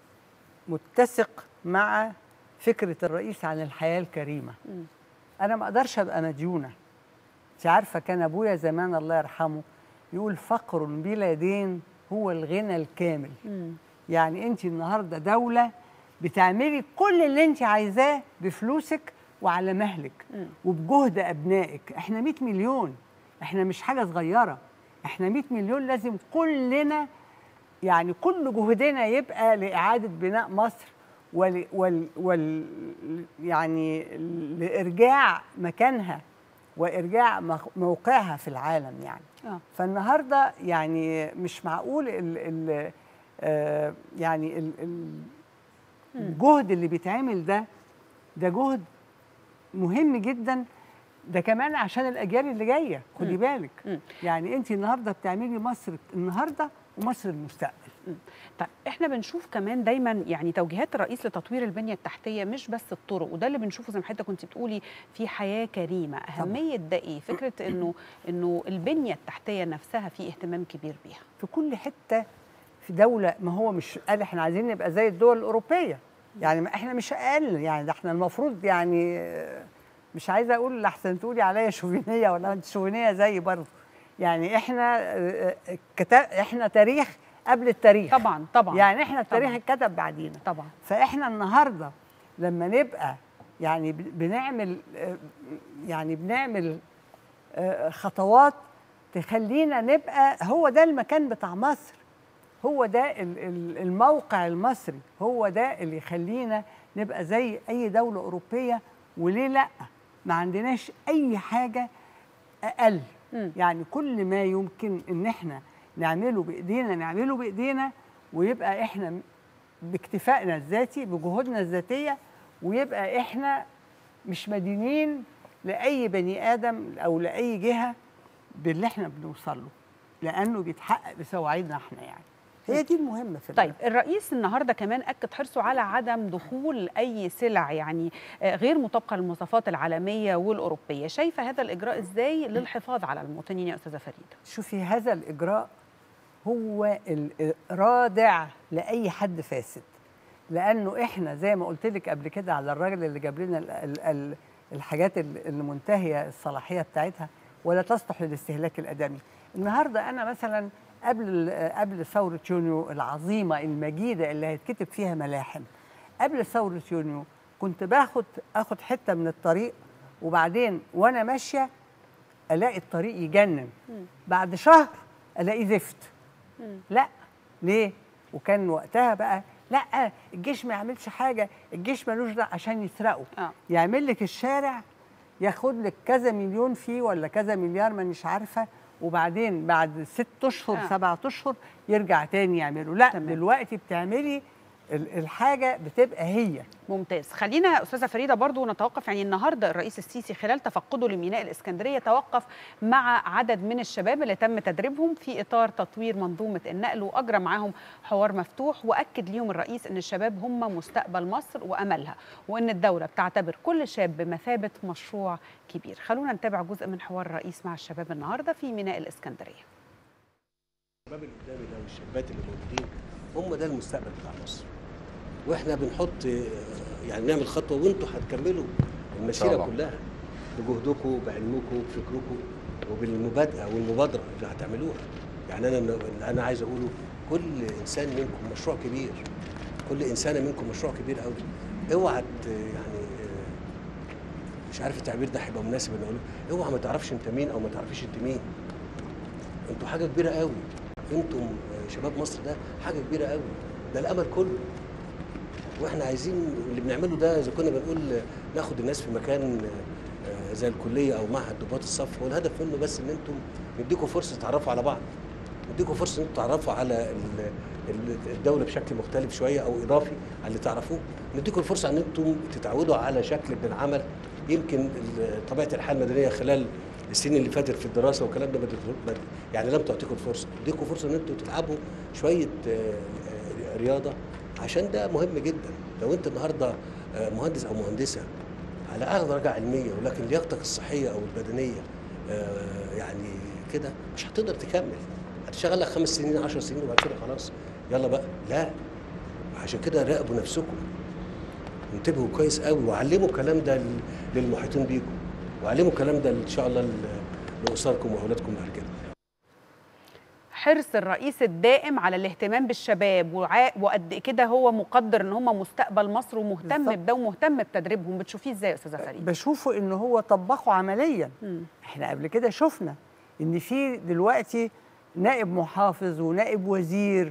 متسق مع فكره الرئيس عن الحياه الكريمه م. انا ما اقدرش ابقى مديونه انت عارفه كان ابويا زمان الله يرحمه يقول فقر بلا دين هو الغنى الكامل م. يعني انت النهارده دوله بتعملي كل اللي انت عايزاه بفلوسك وعلى مهلك وبجهد ابنائك احنا 100 مليون احنا مش حاجه صغيره احنا 100 مليون لازم كلنا يعني كل جهدنا يبقى لاعاده بناء مصر وال وال وال يعني لارجاع مكانها وارجاع مخ- موقعها في العالم يعني آه. فالنهارده يعني مش معقول ال ال آه يعني ال ال الجهد اللي بيتعمل ده ده جهد مهم جدا ده كمان عشان الاجيال اللي جايه خدي بالك مم. يعني انت النهارده بتعملي مصر النهارده ومصر المستقبل طيب احنا بنشوف كمان دايما يعني توجيهات الرئيس لتطوير البنيه التحتيه مش بس الطرق وده اللي بنشوفه زي ما حضرتك كنت بتقولي في حياه كريمه اهميه ده ايه فكره انه انه البنيه التحتيه نفسها في اهتمام كبير بيها في كل حته في دوله ما هو مش قال احنا عايزين نبقى زي الدول الاوروبيه يعني ما احنا مش اقل يعني ده احنا المفروض يعني آه، مش عايزه اقول لحسن تقولي عليا شوفينيه ولا انت شوفينيه زي برضه يعني احنا آه، آه، كتا احنا تاريخ قبل التاريخ طبعا طبعا يعني احنا التاريخ طبعاً. اتكتب بعدينا طبعا فاحنا النهارده لما نبقى يعني ب- بنعمل آه، يعني بنعمل آه، خطوات تخلينا نبقى هو ده المكان بتاع مصر هو ده ال- ال- الموقع المصري هو ده اللي يخلينا نبقى زي اي دوله اوروبيه وليه لا ما عندناش اي حاجه اقل مم. يعني كل ما يمكن ان احنا نعمله بايدينا نعمله بايدينا ويبقى احنا باكتفائنا الذاتي بجهودنا الذاتيه ويبقى احنا مش مدينين لاي بني ادم او لاي جهه باللي احنا بنوصل له لانه بيتحقق بسواعدنا احنا يعني هي دي المهمه في طيب الرئيس النهارده كمان اكد حرصه على عدم دخول اي سلع يعني آه، غير مطابقه للمواصفات العالميه والاوروبيه شايفه هذا الاجراء ازاي للحفاظ على المواطنين يا استاذه فريده شوفي هذا الإجراء هو الرادع لأي حد فاسد لأنه إحنا زي ما قلت لك قبل كده على الراجل اللي جاب لنا ال- ال- ال- الحاجات ال- اللي منتهية الصلاحية بتاعتها ولا تصلح للاستهلاك الآدمي النهاردة أنا مثلا قبل قبل ثورة يونيو العظيمة المجيدة اللي هيتكتب فيها ملاحم قبل ثورة يونيو كنت باخد اخد حتة من الطريق وبعدين وانا ماشية الاقي الطريق يجنن بعد شهر الاقيه زفت لا ليه وكان وقتها بقى لا الجيش ما يعملش حاجه الجيش ملوش دعوه عشان يسرقوا آه. يعمل لك الشارع ياخد لك كذا مليون فيه ولا كذا مليار ما مش عارفه وبعدين بعد ست اشهر آه. آه. سبعة اشهر يرجع تاني يعمله لا تمام. دلوقتي بتعملي ال- الحاجه بتبقى هي ممتاز خلينا استاذه فريده برضو نتوقف يعني النهارده الرئيس السيسي خلال تفقده لميناء الاسكندريه توقف مع عدد من الشباب اللي تم تدريبهم في اطار تطوير منظومه النقل واجرى معاهم حوار مفتوح واكد ليهم الرئيس ان الشباب هم مستقبل مصر واملها وان الدوله بتعتبر كل شاب بمثابه مشروع كبير خلونا نتابع جزء من حوار الرئيس مع الشباب النهارده في ميناء الاسكندريه الشباب اللي قدامي ده والشابات اللي موجودين هم ده المستقبل بتاع مصر واحنا بنحط آه، يعني نعمل خطوه وانتوا هتكملوا المسيره طبعا. كلها بجهدكم بعلمكم بفكركم وبالمبادئه والمبادره اللي هتعملوها يعني انا اللي انا عايز اقوله كل انسان منكم مشروع كبير كل انسانه منكم مشروع كبير قوي اوعى ت- يعني آه، مش عارف التعبير ده هيبقى مناسب ان اقوله اوعى ما تعرفش انت مين او ما تعرفيش انت مين انتوا حاجه كبيره قوي انتم آه، شباب مصر ده حاجه كبيره قوي ده الامل كله واحنا عايزين اللي بنعمله ده اذا كنا بنقول آه، ناخد الناس في مكان آه، آه، زي الكليه او معهد ضباط الصف هو الهدف منه بس ان انتم نديكم فرصه تتعرفوا على بعض نديكم فرصه ان انتم تعرفوا على ال- ال- الدوله بشكل مختلف شويه او اضافي على اللي تعرفوه نديكم الفرصه ان انتم تتعودوا على شكل من العمل يمكن ال- طبيعه الحياه المدنيه خلال السنين اللي فاتت في الدراسه والكلام ده ما تدخل- ما- يعني لم تعطيكم الفرصه اديكم فرصه ان انتم تلعبوا شويه آه، آه، رياضه عشان ده مهم جدا لو انت النهارده آه، مهندس او مهندسه على اعلى درجه علميه ولكن لياقتك الصحيه او البدنيه آه، يعني كده مش هتقدر تكمل هتشتغل لك خمس سنين 10 سنين وبعد كده خلاص يلا بقى لا عشان كده راقبوا نفسكم انتبهوا كويس قوي وعلموا الكلام ده لل- للمحيطين بيكم وعلموا الكلام ده ان شاء الله ل- لاسركم واولادكم بعد كده حرص الرئيس الدائم على الاهتمام بالشباب وع- وقد كده هو مقدر ان هم مستقبل مصر ومهتم بالظبط. بده ومهتم بتدريبهم بتشوفيه ازاي يا استاذه فريد بشوفه ان هو طبقه عمليا احنا قبل كده شفنا ان في دلوقتي نائب محافظ ونائب وزير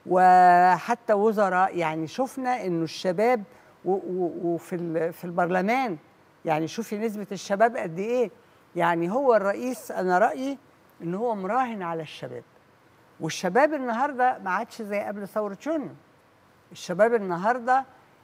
وحتى وزراء يعني شفنا انه الشباب و- و- وفي ال- في البرلمان يعني شوفي نسبه الشباب قد ايه يعني هو الرئيس انا رايي ان هو مراهن على الشباب والشباب النهارده ما عادش زي قبل ثوره يونيو الشباب النهارده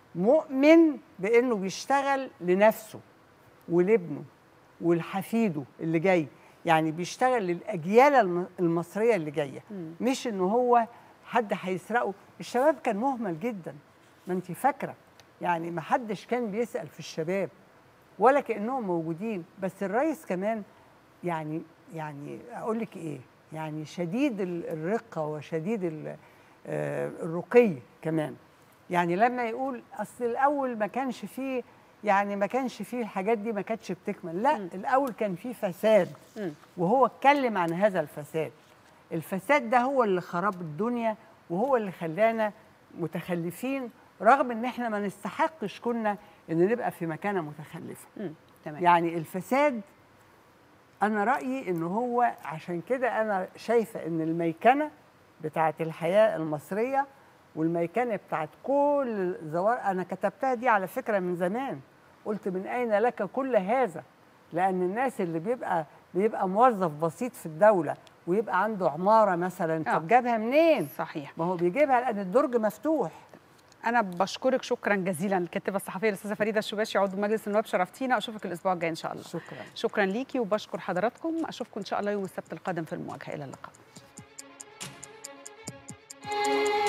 مؤمن بانه بيشتغل لنفسه ولابنه ولحفيده اللي جاي يعني بيشتغل للاجيال الم- المصريه اللي جايه مش ان هو حد هيسرقه الشباب كان مهمل جدا ما انت فاكره يعني ما حدش كان بيسال في الشباب ولا كانهم موجودين بس الرئيس كمان يعني يعني اقول لك ايه يعني شديد ال- الرقه وشديد ال- آه، الرقي كمان يعني لما يقول اصل الاول ما كانش فيه يعني ما كانش فيه الحاجات دي ما كانتش بتكمل لا م. الاول كان فيه فساد م. وهو اتكلم عن هذا الفساد الفساد ده هو اللي خرب الدنيا وهو اللي خلانا متخلفين رغم ان احنا ما نستحقش كنا ان نبقى في مكانه متخلفه مم. تمام يعني الفساد انا رايي ان هو عشان كده انا شايفه ان الميكنه بتاعه الحياه المصريه والميكنه بتاعه كل زوار انا كتبتها دي على فكره من زمان قلت من اين لك كل هذا لان الناس اللي بيبقى بيبقى موظف بسيط في الدوله ويبقى عنده عماره مثلا آه. طب جابها منين صحيح ما هو بيجيبها لان الدرج مفتوح انا بشكرك شكرا جزيلا الكاتبه الصحفيه الاستاذه فريده الشباشي عضو مجلس النواب شرفتينا اشوفك الاسبوع الجاي ان شاء الله شكرا شكرا ليكي وبشكر حضراتكم اشوفكم ان شاء الله يوم السبت القادم في المواجهه الى اللقاء